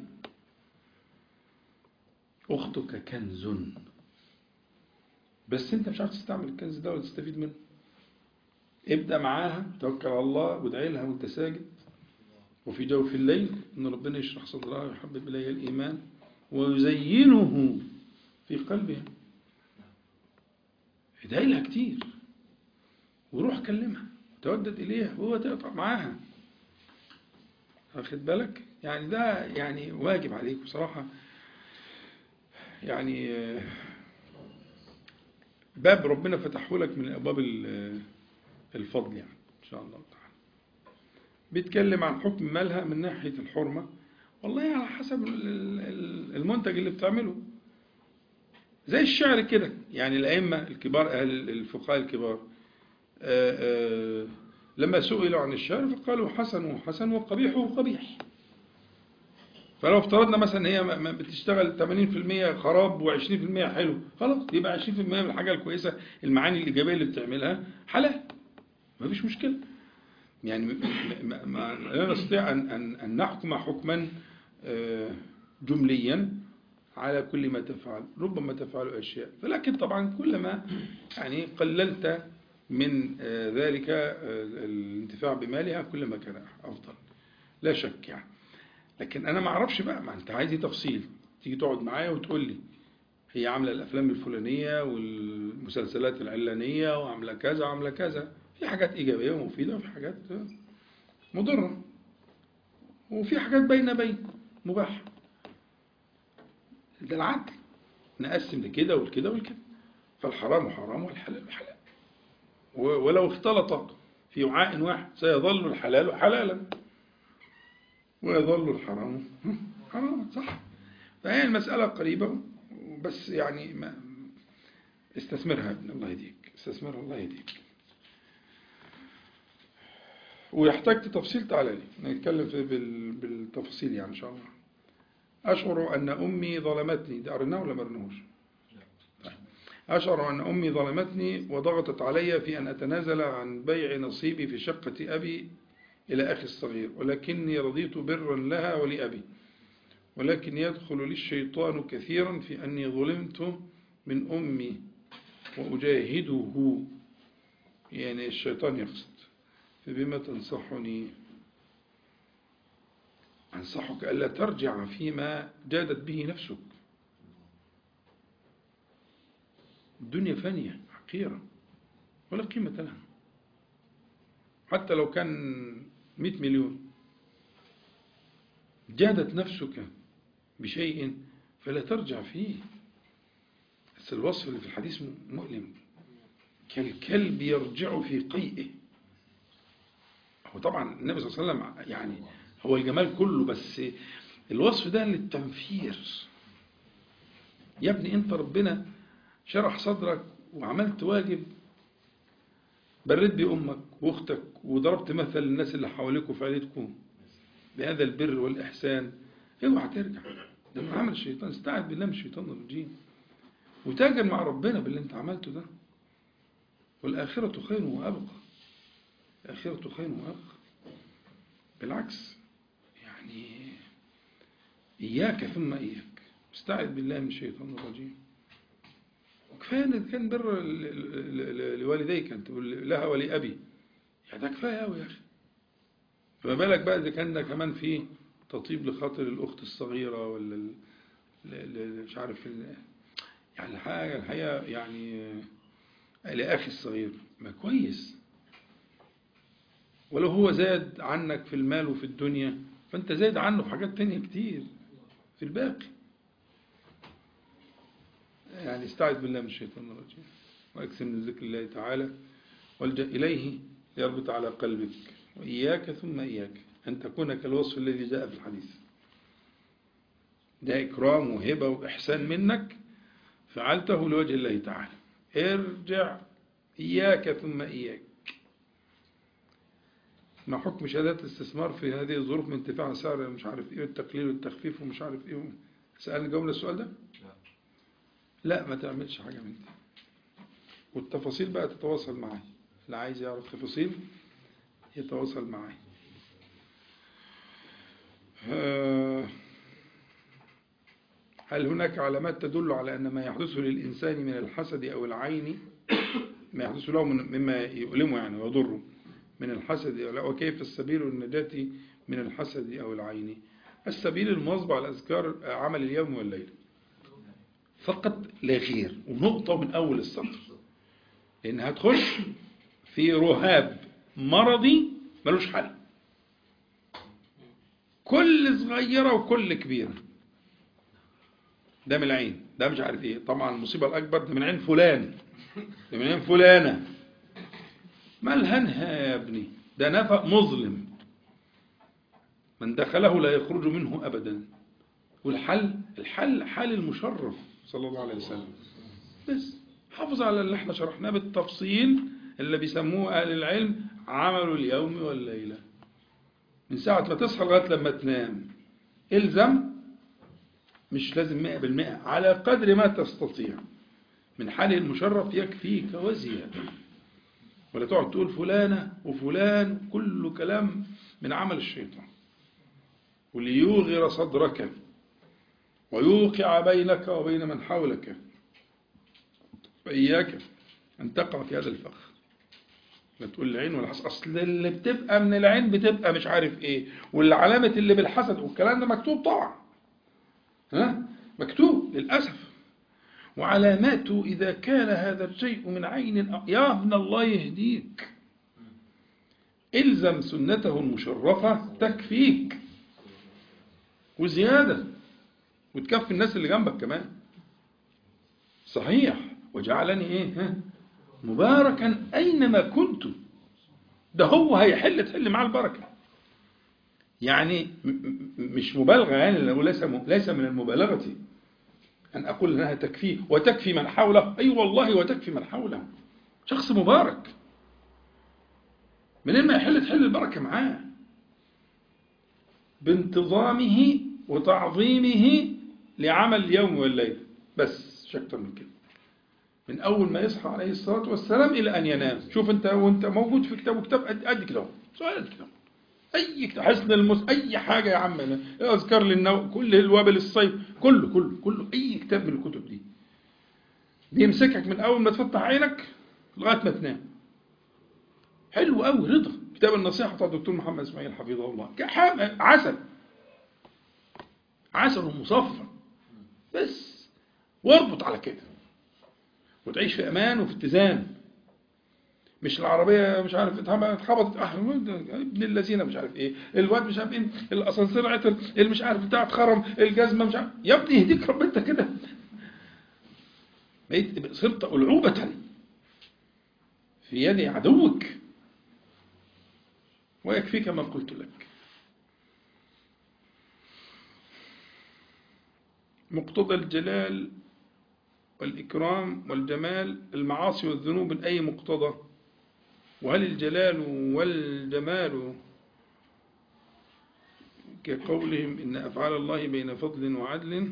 S1: أختك كنز بس أنت مش عارف تستعمل الكنز ده ولا تستفيد منه ابدأ معاها توكل على الله وادعي لها وانت ساجد وفي جوف الليل ان ربنا يشرح صدرها ويحبب اليها الايمان ويزينه في قلبها ادعي لها كتير وروح كلمها تودد اليها وهو تقطع معاها واخد بالك يعني ده يعني واجب عليك بصراحة يعني آه، باب ربنا فتحه لك من ابواب ال- الفضل يعني إن شاء الله تعالى بيتكلم عن حكم مالها من ناحية الحرمة والله على حسب ال- ال- المنتج اللي بتعمله زي الشعر كده يعني الأئمة الكبار أهل الفقهاء الكبار آه، آه، لما سئلوا عن الشعر فقالوا حسن حسن وقبيح قبيح فلو افترضنا مثلا هي م- م- بتشتغل 80% خراب و20% حلو خلاص يبقى 20% من الحاجة الكويسة المعاني الإيجابية اللي بتعملها حلال ما فيش مشكلة يعني م- م- ما لا نستطيع أن, أن, أن نحكم حكما آه، جمليا على كل ما تفعل ربما تفعل أشياء ولكن طبعا كلما يعني قللت من آه، ذلك آه، الانتفاع بمالها كلما كان أفضل لا شك يعني لكن أنا ما أعرفش بقى ما أنت عايز تفصيل تيجي تقعد معايا وتقول لي هي عاملة الأفلام الفلانية والمسلسلات العلانية وعاملة كذا وعاملة كذا في حاجات إيجابية ومفيدة وفي حاجات مضرة وفي حاجات بين بين مباح ده العدل نقسم لكده ولكده ولكده فالحرام حرام والحلال حلال و- ولو اختلط في وعاء واحد سيظل الحلال حلالا ويظل الحرام حراما صح فهي المسألة قريبة بس يعني ما استثمرها يا ابن الله يهديك استثمرها الله يهديك ويحتاج تفصيل تعالى لي نتكلم في بال- بالتفاصيل يعني إن شاء الله أشعر أن أمي ظلمتني ده قريناه ولا ما قريناهوش؟ طيب. أشعر أن أمي ظلمتني وضغطت علي في أن أتنازل عن بيع نصيبي في شقة أبي إلى أخي الصغير ولكني رضيت برا لها ولأبي ولكن يدخل لي الشيطان كثيرا في أني ظلمت من أمي وأجاهده يعني الشيطان يقصد فبما تنصحني أنصحك ألا ترجع فيما جادت به نفسك الدنيا فانية حقيرة ولا قيمة لها حتى لو كان مئة مليون جادت نفسك بشيء فلا ترجع فيه بس الوصف اللي في الحديث مؤلم كالكلب يرجع في قيئه هو طبعا النبي صلى الله عليه وسلم يعني هو الجمال كله بس الوصف ده للتنفير يا ابني انت ربنا شرح صدرك وعملت واجب بريت بأمك وأختك وضربت مثل للناس اللي حواليك وفي عيلتكم بهذا البر والإحسان اوعى ترجع ده من عمل الشيطان استعذ بالله من الشيطان الرجيم وتاجر مع ربنا باللي انت عملته ده والآخرة خير وأبقى الآخرة خير وأبقى بالعكس يعني إياك ثم إياك استعذ بالله من الشيطان الرجيم وكفاية إن كان بر ل- ل- ل- لوالديك أن تقول لها ولأبي يعني ده كفاية أوي يا أخي فما بالك بقى إذا كان ده كمان في تطيب لخاطر الأخت الصغيرة ولا ال- ل- ل- مش عارف ال- يعني الحاجة الحقيقة يعني لأخي الصغير ما كويس ولو هو زاد عنك في المال وفي الدنيا فأنت زاد عنه في حاجات تانية كتير في الباقي يعني استعذ بالله من الشيطان الرجيم وأكثر من ذكر الله تعالى والجأ إليه ليربط على قلبك وإياك ثم إياك أن تكون كالوصف الذي جاء في الحديث ده إكرام وهبة وإحسان منك فعلته لوجه الله تعالى ارجع إياك ثم إياك ما حكم شهادات الاستثمار في هذه الظروف من انتفاع سعر مش عارف ايه والتقليل والتخفيف ومش عارف ايه سألني جاوبنا السؤال ده
S5: لا
S1: لا ما تعملش حاجة من دي والتفاصيل بقى تتواصل معي اللي عايز يعرف تفاصيل يتواصل معي آه، هل هناك علامات تدل على أن ما يحدث للإنسان من الحسد أو العين ما يحدث له من مما يؤلمه يعني ويضره من الحسد أو لا وكيف السبيل للنجاة من الحسد أو العين السبيل المواظبة على أذكار عمل اليوم والليل فقط لا غير ونقطة من أول السطر لأن هتخش في رهاب مرضي ملوش حل كل صغيرة وكل كبيرة ده من العين ده مش عارف ايه طبعا المصيبة الأكبر ده من عين فلان ده من عين فلانة ملهنها يا ابني ده نفق مظلم من دخله لا يخرج منه أبدا والحل الحل حال المشرف صلى الله عليه وسلم بس حافظ على اللي احنا شرحناه بالتفصيل اللي بيسموه أهل العلم عمل اليوم والليلة من ساعة ما تصحى لغاية لما تنام الزم مش لازم مئة بالمئة على قدر ما تستطيع من حال المشرف يكفيك وزيادة ولا تقعد تقول فلانة وفلان كله كلام من عمل الشيطان وليوغر صدرك ويوقع بينك وبين من حولك فإياك أن تقع في هذا الفخ لا تقول العين ولا حسد أصل اللي بتبقى من العين بتبقى مش عارف إيه والعلامة اللي بالحسد والكلام ده مكتوب طبعا ها مكتوب للأسف وعلاماته إذا كان هذا الشيء من عين يا ابن الله يهديك الزم سنته المشرفة تكفيك وزيادة وتكفي الناس اللي جنبك كمان صحيح وجعلني ايه ها مباركا اينما كنت ده هو هيحل تحل معاه البركه يعني م- م- مش مبالغه يعني لو ليس م- ليس من المبالغه ان اقول انها تكفيه وتكفي من حوله اي والله وتكفي من حوله شخص مبارك منين ما يحل تحل البركه معاه بانتظامه وتعظيمه لعمل اليوم والليل بس مش اكتر من كده من اول ما يصحى عليه الصلاه والسلام الى ان ينام شوف انت وانت موجود في كتاب وكتاب قد قد كده اهو. سؤال قد كده اهو. اي كتاب حسن المس اي حاجه يا عم اذكار للنوم كل الوابل الصيف كله كله كله اي كتاب من الكتب دي بيمسكك من اول ما تفتح عينك لغايه ما تنام حلو قوي رضا كتاب النصيحه بتاع الدكتور محمد اسماعيل حفظه الله كحام- عسل عسل مصفى بس واربط على كده وتعيش في امان وفي اتزان مش العربيه مش عارف اتهم- اتخبطت أح- ابن الذين مش عارف ايه الواد مش عارف ايه الاسانسير عطل اللي مش عارف بتاع اتخرم الجزمه مش عارف يا ابني يهديك رب انت كده بقيت صرت ألعوبة في يد عدوك ويكفيك ما قلت لك مقتضى الجلال والإكرام والجمال المعاصي والذنوب من أي مقتضى وهل الجلال والجمال كقولهم إن أفعال الله بين فضل وعدل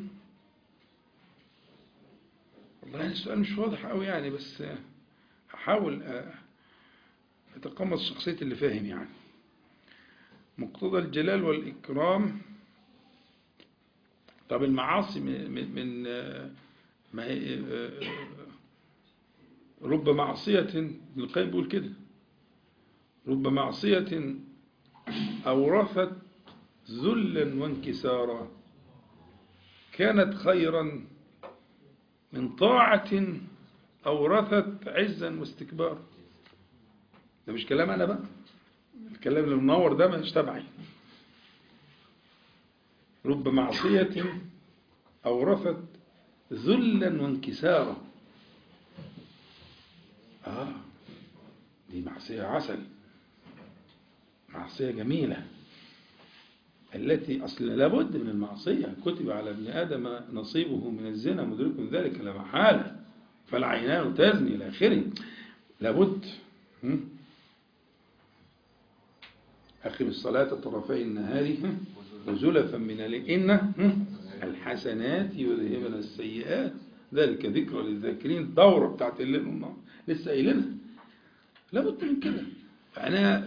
S1: والله السؤال مش واضح قوي يعني بس هحاول أتقمص شخصية اللي فاهم يعني مقتضى الجلال والإكرام طب المعاصي من, من, من ما هي رب معصية ابن القيم بيقول كده رب معصية أورثت ذلا وانكسارا كانت خيرا من طاعة أورثت عزا واستكبارا ده مش كلام أنا بقى الكلام اللي منور ده مش تبعي رب معصية أورثت ذلا وانكسارا آه دي معصية عسل معصية جميلة التي أصلا لابد من المعصية كتب على ابن آدم نصيبه من الزنا مدرك ذلك لا محالة فالعينان تزني إلى آخره لابد أقم الصلاة طرفي النهار وزلفا من الليل إن الحسنات يذهبن السيئات ذلك ذكرى للذاكرين الدورة بتاعت الليل والنهار لسه قايلينها لابد من كده فأنا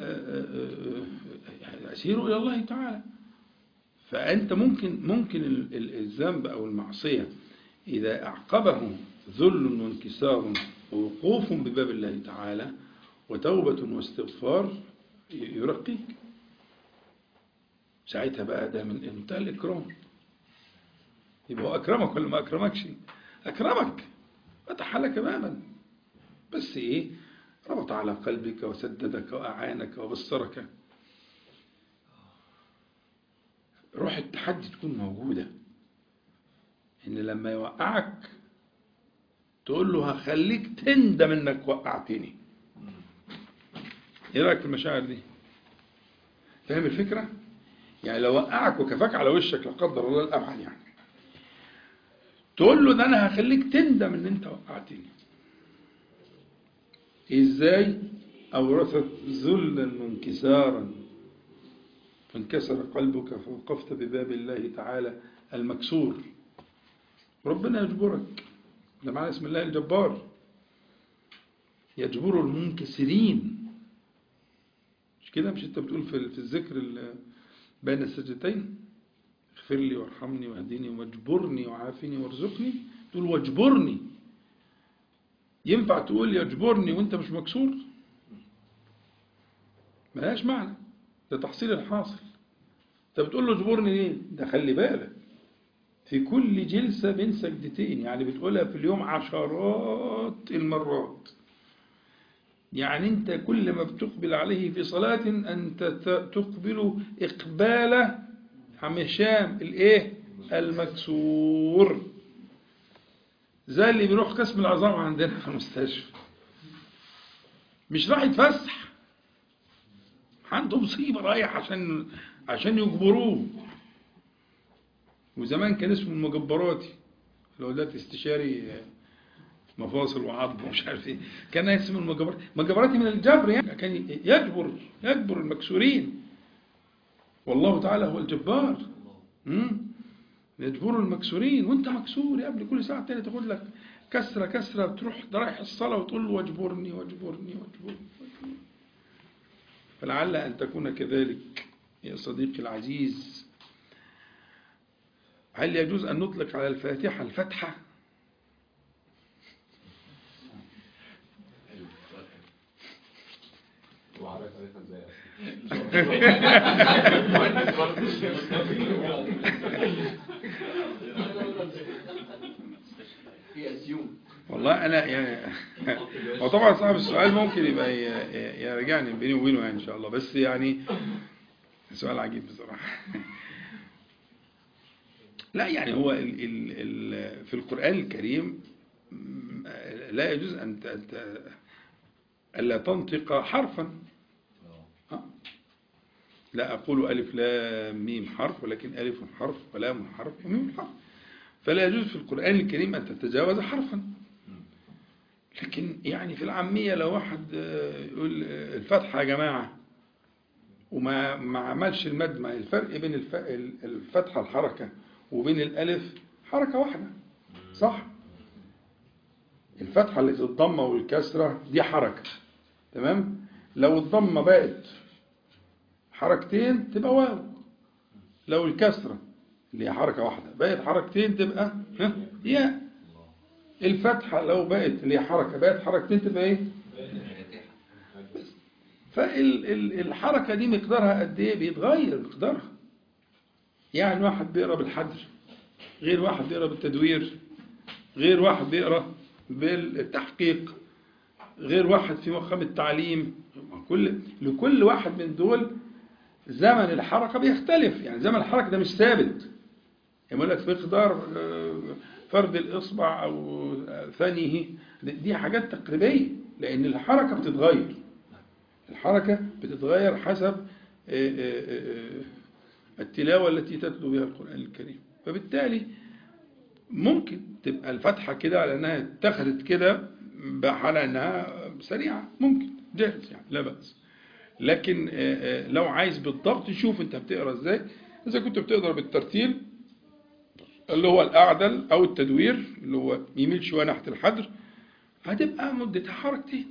S1: أسير إلى الله تعالى فأنت ممكن ممكن الذنب أو المعصية إذا أعقبه ذل وانكسار ووقوف بباب الله تعالى وتوبة واستغفار يرقيك ساعتها بقى ده من انتهى الإكرام يبقى هو أكرمك ولا ما أكرمكش أكرمك فتح لك بابا بس إيه ربط على قلبك وسددك وأعانك وبصرك روح التحدي تكون موجودة إن لما يوقعك تقول له هخليك تندم إنك وقعتني إيه رأيك في المشاعر دي فاهم الفكرة يعني لو وقعك وكفاك على وشك لا قدر الله الأبعد يعني تقول له ده أنا هخليك تندم إن أنت وقعتني إزاي أورثت ذلا وانكسارا فانكسر قلبك فوقفت بباب الله تعالى المكسور ربنا يجبرك ده معنى اسم الله الجبار يجبر المنكسرين مش كده مش انت بتقول في في الذكر بين السجدتين اغفر لي وارحمني واهدني واجبرني وعافني وارزقني تقول واجبرني ينفع تقول يجبرني وانت مش مكسور ملهاش معنى ده تحصيل الحاصل انت بتقول له اجبرني ليه ده خلي بالك في كل جلسة بين سجدتين يعني بتقولها في اليوم عشرات المرات يعني أنت كل ما بتقبل عليه في صلاة أنت ت- تقبل إقبال عم هشام الإيه المكسور زي اللي بيروح قسم العظام عندنا في المستشفى مش راح يتفسح عنده مصيبة رايح عشان عشان يجبروه وزمان كان اسمه المجبراتي لو ده استشاري مفاصل وعظم ومش عارف ايه كان اسمه المجبراتي مجبراتي من الجبر يعني كان يجبر يجبر المكسورين والله تعالى هو الجبار مم. يجبر المكسورين وانت مكسور يا ابني كل ساعه تانية تاخد لك كسره كسره تروح رايح الصلاه وتقول له واجبرني واجبرني واجبرني واجبرني فلعل ان تكون كذلك يا صديقي العزيز هل يجوز أن نطلق على الفاتحة الفتحة
S5: وعارف عارفها ازاي
S2: في اسيوم
S1: والله أنا يعني هو طبعا صاحب السؤال ممكن يبقى ي- يرجعني بيني وبينه يعني إن شاء الله بس يعني سؤال عجيب بصراحة لا يعني هو ال ال ال في القرآن الكريم م- لا يجوز أن ت- ت- ألا تنطق حرفا آه. لا أقول ألف لام ميم حرف ولكن ألف حرف ولام حرف وميم حرف فلا يجوز في القرآن الكريم أن تتجاوز حرفا لكن يعني في العامية لو واحد آه، يقول آه، الفتحة يا جماعة وما ما عملش المد ما الفرق بين الف- الفتحة الحركة وبين الألف حركة واحدة صح الفتحة اللي الضمة والكسرة دي حركة تمام لو الضمة بقت حركتين تبقى واو لو الكسرة اللي هي حركة واحدة بقت حركتين تبقى ها ياء الفتحة لو بقت اللي هي حركة بقت حركتين تبقى ايه فالحركة دي مقدارها قد ايه بيتغير مقدارها يعني واحد بيقرا بالحجر غير واحد بيقرا بالتدوير غير واحد بيقرا بالتحقيق غير واحد في مقام التعليم كل لكل واحد من دول زمن الحركة بيختلف يعني زمن الحركة ده مش ثابت يقول لك مقدار آه، فرد الإصبع أو آه، ثانيه دي حاجات تقريبية لأن الحركة بتتغير الحركة بتتغير حسب آه، آه، آه، التلاوة التي تتلو بها القرآن الكريم فبالتالي ممكن تبقى الفتحة كده على أنها اتخذت كده على أنها سريعة ممكن جائز يعني لا بأس لكن آه، آه، لو عايز بالضبط شوف انت بتقرا ازاي اذا كنت بتقرا بالترتيل اللي هو الاعدل او التدوير اللي هو يميل شويه ناحيه الحجر هتبقى مدتها حركتين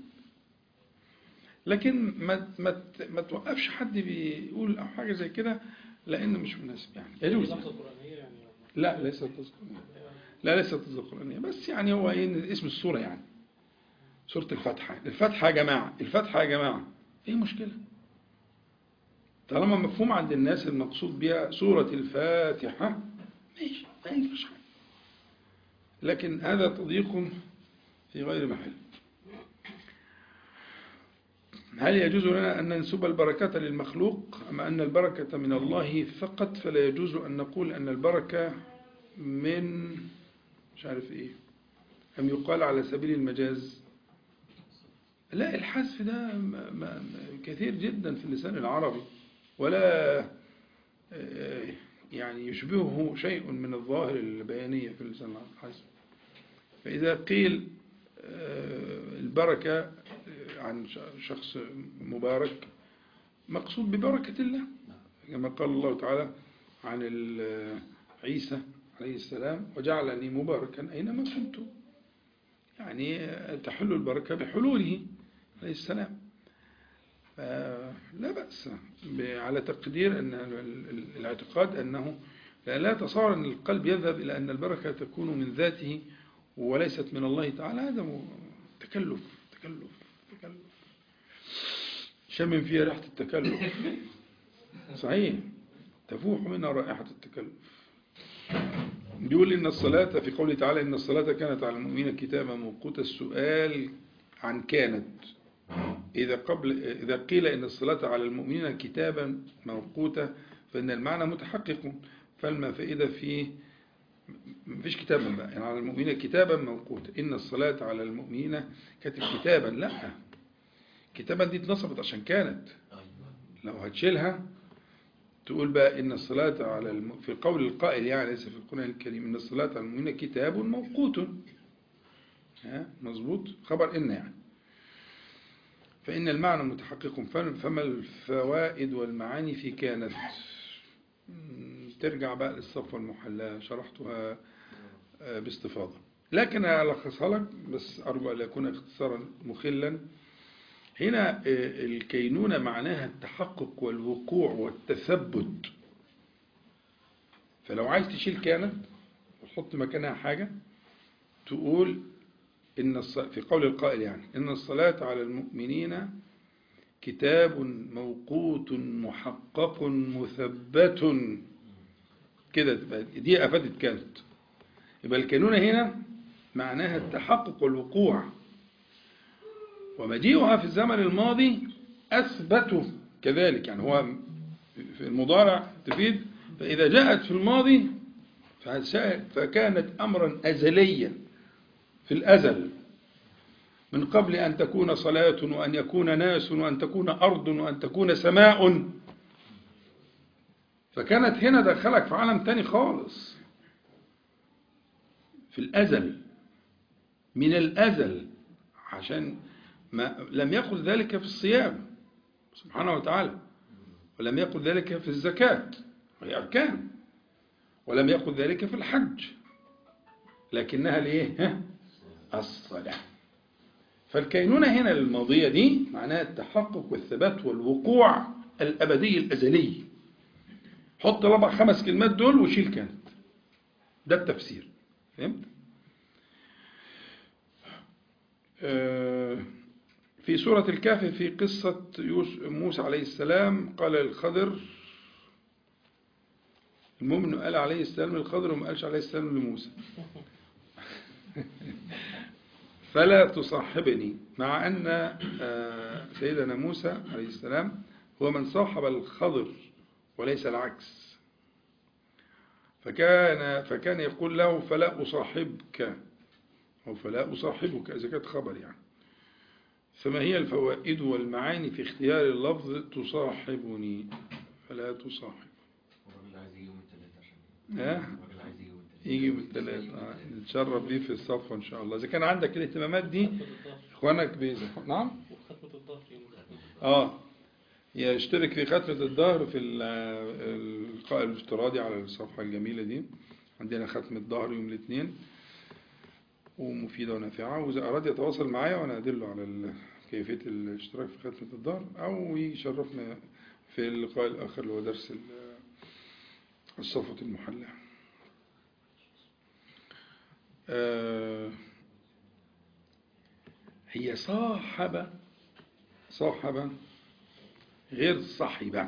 S1: لكن ما ما ت- ما توقفش حد بيقول او حاجه زي كده لان مش مناسب يعني يجوز
S3: لفظة
S1: يعني.
S3: قرآنية يعني
S1: لا ليست قرآنية لا ليست قرآنية بس يعني هو ايه اسم السورة يعني سورة الفتحة الفتحة يا جماعة الفتحة يا جماعة ايه مشكلة طالما مفهوم عند الناس المقصود بها سورة الفاتحة ماشي ما ينفعش حاجة لكن هذا تضييق في غير محل هل يجوز لنا أن ننسب البركة للمخلوق أم أن البركة من الله فقط فلا يجوز أن نقول أن البركة من مش عارف إيه أم يقال على سبيل المجاز لا الحذف ده م- م- كثير جدا في اللسان العربي ولا آه، يعني يشبهه شيء من الظاهر البيانية في اللسان العربي الحذف فإذا قيل آه، البركة آه، عن ش- شخص مبارك مقصود ببركة الله كما قال الله تعالى عن ال- عيسى عليه السلام وجعلني مباركا أينما كنت يعني تحل البركة بحلوله عليه السلام لا بأس ب- على تقدير أن ال- ال- الاعتقاد أنه لا, لا تصور أن القلب يذهب إلى أن البركة تكون من ذاته وليست من الله تعالى هذا م- تكلف تكلف تكلف شمم فيها ريحة التكلف صحيح تفوح منها رائحة التكلف بيقول إن الصلاة في قوله تعالى إن الصلاة كانت على المؤمنين كتابا موقوتا السؤال عن كانت إذا قبل إذا قيل إن الصلاة على المؤمنين كتابا موقوتا فإن المعنى متحقق فالما فائدة فيه مفيش كتابا بقى يعني على المؤمنين كتابا موقوتا إن الصلاة على المؤمنين كانت كتابا لا كتابا دي اتنصبت عشان كانت لو هتشيلها تقول بقى إن الصلاة على الم... في قول القائل يعني ليس في القرآن الكريم إن الصلاة على المؤمنين كتاب موقوت ها مظبوط خبر إن يعني فإن المعنى متحقق فم- فما الفوائد والمعاني في كانت مم، ترجع بقى للصفوة المحلاة شرحتها آه، باستفاضة لكن ألخصها لك بس أرجو أن يكون اختصارا مخلا هنا آه، الكينونة معناها التحقق والوقوع والتثبت فلو عايز تشيل كانت وتحط مكانها حاجة تقول إن الص... في قول القائل يعني إن الصلاة على المؤمنين كتاب موقوت محقق مثبت كده تبقى دي أفادت كانت يبقى الكانونة هنا معناها التحقق والوقوع ومجيئها في الزمن الماضي أثبته كذلك يعني هو في المضارع تفيد فإذا جاءت في الماضي فسا- فكانت أمرا أزليا في الأزل من قبل أن تكون صلاة وأن يكون ناس وأن تكون أرض وأن تكون سماء فكانت هنا دخلك في عالم تاني خالص في الأزل من الأزل عشان ما لم يقل ذلك في الصيام سبحانه وتعالى ولم يقل ذلك في الزكاة وهي أركان ولم يقل ذلك في الحج لكنها ليه ها؟ الصلاة فالكينونة هنا الماضية دي معناها التحقق والثبات والوقوع الأبدي الأزلي حط الأربع خمس كلمات دول وشيل كانت ده التفسير فهمت؟ آه، في سورة الكهف في قصة يوس- موسى عليه السلام قال الخضر المهم انه قال عليه السلام للخضر وما قالش عليه السلام لموسى فلا تصاحبني مع أن آه، سيدنا موسى عليه السلام هو من صاحب الخضر وليس العكس فكان فكان يقول له فلا أصاحبك أو فلا أصاحبك إذا كانت خبر يعني فما هي الفوائد والمعاني في اختيار اللفظ تصاحبني فلا تصاحب
S5: الراجل عايز يجي يوم الثلاث عشان
S1: ها؟
S5: الراجل عايز يجي يوم الثلاث
S1: يجي من الثلاث آه، نتشرف بيه في الصفوة إن شاء الله إذا كان عندك الاهتمامات دي
S3: ختمة الظهر
S1: إخوانك بيزح نعم
S3: وختمة الظهر يوم الخميس.
S1: اه يشترك في ختمة الظهر في ال- اللقاء الافتراضي على الصفحة الجميلة دي عندنا ختمة ظهر يوم الاثنين ومفيدة ونافعة وإذا أراد يتواصل معايا وأنا أدله على ال- كيفية الاشتراك في ختمة الظهر أو يشرفنا في اللقاء الآخر اللي هو درس ال- الصفوة المحلى آه، هي صاحبة صاحبة غير صاحبة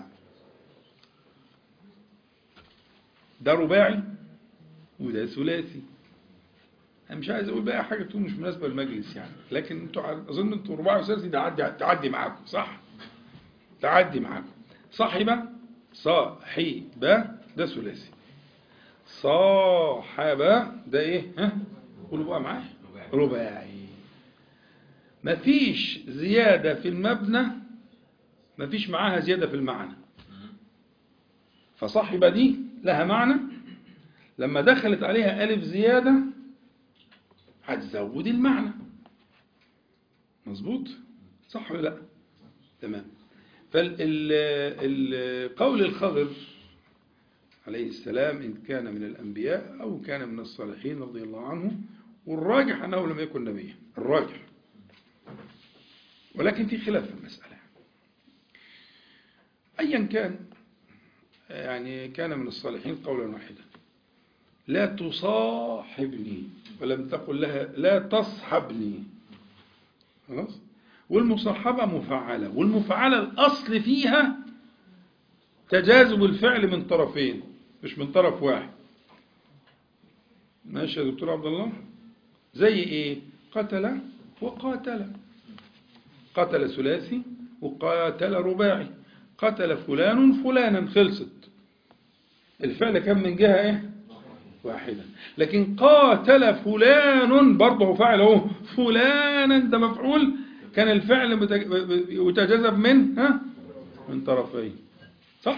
S1: ده رباعي وده ثلاثي انا مش عايز اقول بقى حاجه تكون مش مناسبه للمجلس يعني لكن انتوا عارف- اظن انتوا رباعي وثلاثي ده عدي تعدي معاكم صح تعدي معاكم صاحبه صاحبه ده ثلاثي صاحبه ده ايه ها قولوا بقى معايا
S5: رباعي.
S1: رباعي مفيش زياده في المبنى مفيش معاها زياده في المعنى فصاحبه دي لها معنى لما دخلت عليها ألف زيادة هتزود المعنى مظبوط صح ولا لا تمام فالقول الخضر عليه السلام إن كان من الأنبياء أو كان من الصالحين رضي الله عنه والراجح أنه لم يكن نبيا الراجح ولكن في خلاف في المسألة أيا كان يعني كان من الصالحين قولا واحدا لا تصاحبني ولم تقل لها لا تصحبني خلاص والمصاحبة مفعلة والمفعلة الأصل فيها تجاذب الفعل من طرفين مش من طرف واحد ماشي يا دكتور عبد الله زي ايه قتل وقاتل قتل ثلاثي وقاتل رباعي قتل فلان فلانا خلصت الفعل كان من جهة ايه واحدة لكن قاتل فلان برضه فاعل اهو فلانا ده مفعول كان الفعل متج- يتجاذب من ها من طرفين صح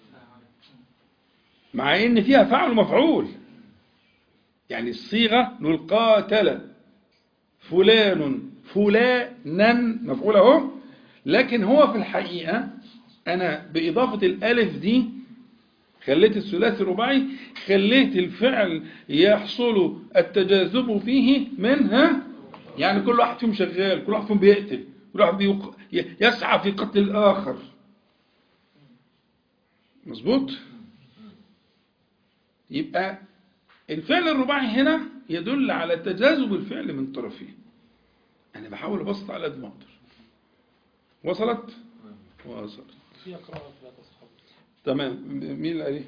S1: مع ان فيها فعل ومفعول يعني الصيغة نقول قاتل فلان فلانا مفعول اهو لكن هو في الحقيقة أنا بإضافة الألف دي خليت الثلاثي الرباعي خليت الفعل يحصل التجاذب فيه منها يعني كل واحد فيهم شغال كل واحد فيهم بيقتل كل واحد بيق... يسعى في قتل الآخر مظبوط يبقى الفعل الرباعي هنا يدل على تجاذب الفعل من طرفين أنا بحاول أبسط على قد ما أقدر وصلت؟ وصلت
S3: في قراءة لا تصحب
S1: تمام مين اللي قال إيه؟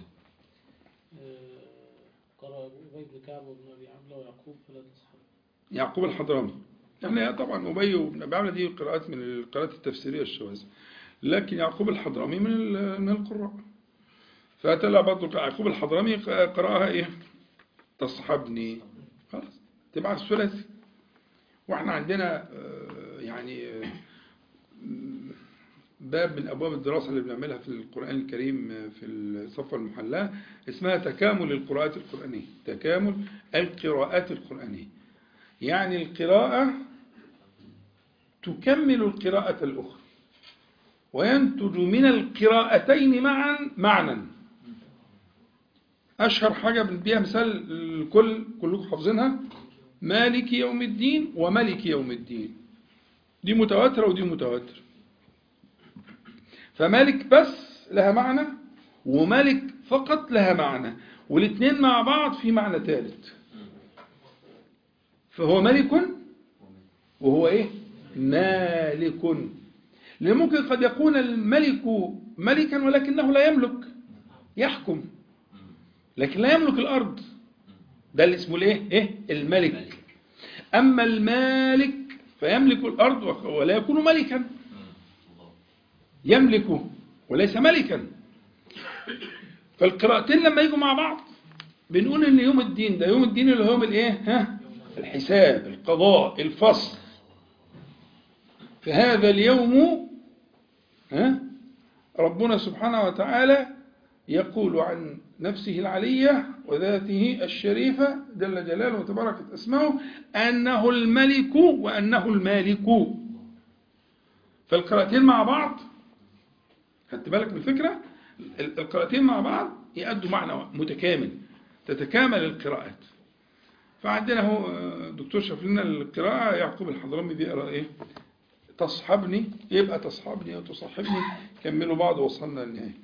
S3: آه، قرأ أبي بن كعب وابن أبي عملة ويعقوب فلا تصحب
S1: يعقوب الحضرمي احنا طبعا أبي وابن أبي عملة دي قراءات من القراءات التفسيرية الشواذ لكن يعقوب الحضرمي من ال- من القراء فطلع برضه يعقوب الحضرمي قرأها إيه؟ تصحبني خلاص تبع الثلاثي واحنا عندنا آه، يعني آه، باب من أبواب الدراسة اللي بنعملها في القرآن الكريم آه، في الصفة المحلاة اسمها تكامل القراءات القرآنية تكامل القراءات القرآنية يعني القراءة تكمل القراءة الأخرى وينتج من القراءتين معا معنى أشهر حاجة بنديها مثال الكل كلكم حافظينها مالك يوم الدين وملك يوم الدين دي متواترة ودي متواترة فمالك بس لها معنى وملك فقط لها معنى والاثنين مع بعض في معنى ثالث فهو ملك وهو ايه مالك لأن ممكن قد يكون الملك ملكا ولكنه لا يملك يحكم لكن لا يملك الأرض ده اللي اسمه الايه ايه الملك أما المالك فيملك الأرض ولا يكون ملكا يملك وليس ملكا فالقراءتين لما يجوا مع بعض بنقول ان يوم الدين ده يوم الدين اللي هو يوم الايه ها الحساب القضاء الفصل فهذا اليوم ها ربنا سبحانه وتعالى يقول عن نفسه العلية وذاته الشريفة جل جلاله وتباركت اسمه أنه الملك وأنه المالك فالقراءتين مع بعض خدت بالك من الفكرة ال- القراءتين مع بعض يأدوا معنى متكامل تتكامل القراءات فعندنا هو آه، دكتور شاف لنا القراءة يعقوب الحضرمي بيقرأ ايه تصحبني يبقى تصحبني وتصاحبني كملوا بعض وصلنا للنهاية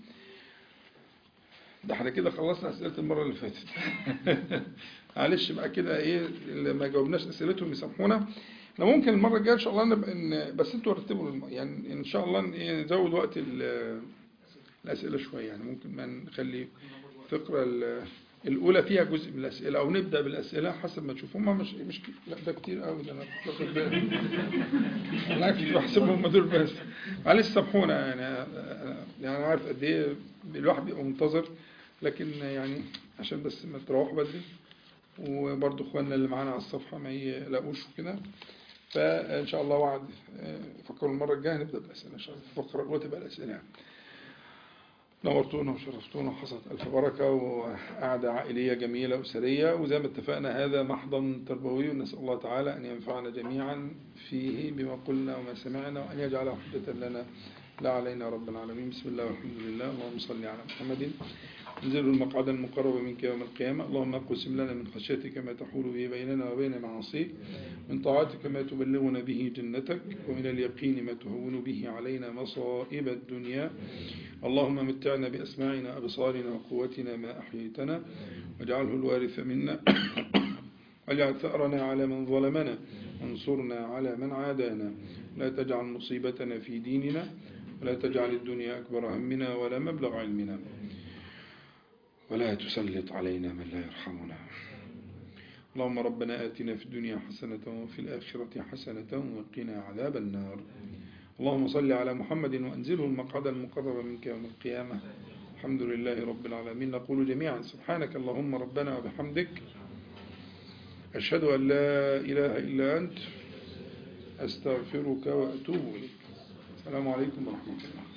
S1: ده احنا كده خلصنا أسئلة المرة اللي فاتت معلش بقى كده ايه اللي ما جاوبناش أسئلتهم يسامحونا احنا ممكن المرة الجاية إن شاء الله نبقى إن بس انتوا رتبوا الم- يعني إن شاء الله ن- إيه نزود وقت ال- الأسئلة شوية يعني ممكن ما نخلي الفقرة ال- الأولى فيها جزء من الأسئلة أو نبدأ بالأسئلة حسب ما تشوفوا هم مش مش ك- لا ده كتير قوي ده أنا كنت واخد بالي أنا كنت بحسبهم دول بس معلش سامحونا يعني يعني أنا عارف قد إيه الواحد بيبقى منتظر لكن يعني عشان بس ما تروحوا بدري وبرضه اخواننا اللي معانا على الصفحة ما يلاقوش وكده فإن شاء الله وعد آه، فكروا المرة الجاية نبدأ بالأسئلة إن شاء الله الفقرة الأولى تبقى الأسئلة يعني. نورتونا وشرفتونا وحصلت ألف بركة وقعدة عائلية جميلة أسرية وزي ما اتفقنا هذا محضن تربوي ونسأل الله تعالى أن ينفعنا جميعا فيه بما قلنا وما سمعنا وأن يجعله حجة لنا لا علينا رب العالمين بسم الله والحمد لله اللهم صل على محمد انزل المقعد المقرب منك يوم القيامة اللهم اقسم لنا من خشيتك ما تحول به بيننا وبين معاصيك من طاعتك ما تبلغنا به جنتك ومن اليقين ما تهون به علينا مصائب الدنيا اللهم متعنا بأسماعنا أبصارنا وقوتنا ما أحييتنا واجعله الوارث منا واجعل ثأرنا على من ظلمنا وانصرنا على من عادانا لا تجعل مصيبتنا في ديننا ولا تجعل الدنيا أكبر همنا ولا مبلغ علمنا ولا تسلط علينا من لا يرحمنا اللهم ربنا آتنا في الدنيا حسنة وفي الآخرة حسنة وقنا عذاب النار اللهم صل على محمد وأنزله المقعد المقرب منك يوم القيامة الحمد لله رب العالمين نقول جميعا سبحانك اللهم ربنا وبحمدك أشهد أن لا إله إلا أنت أستغفرك وأتوب إليك السلام عليكم ورحمة الله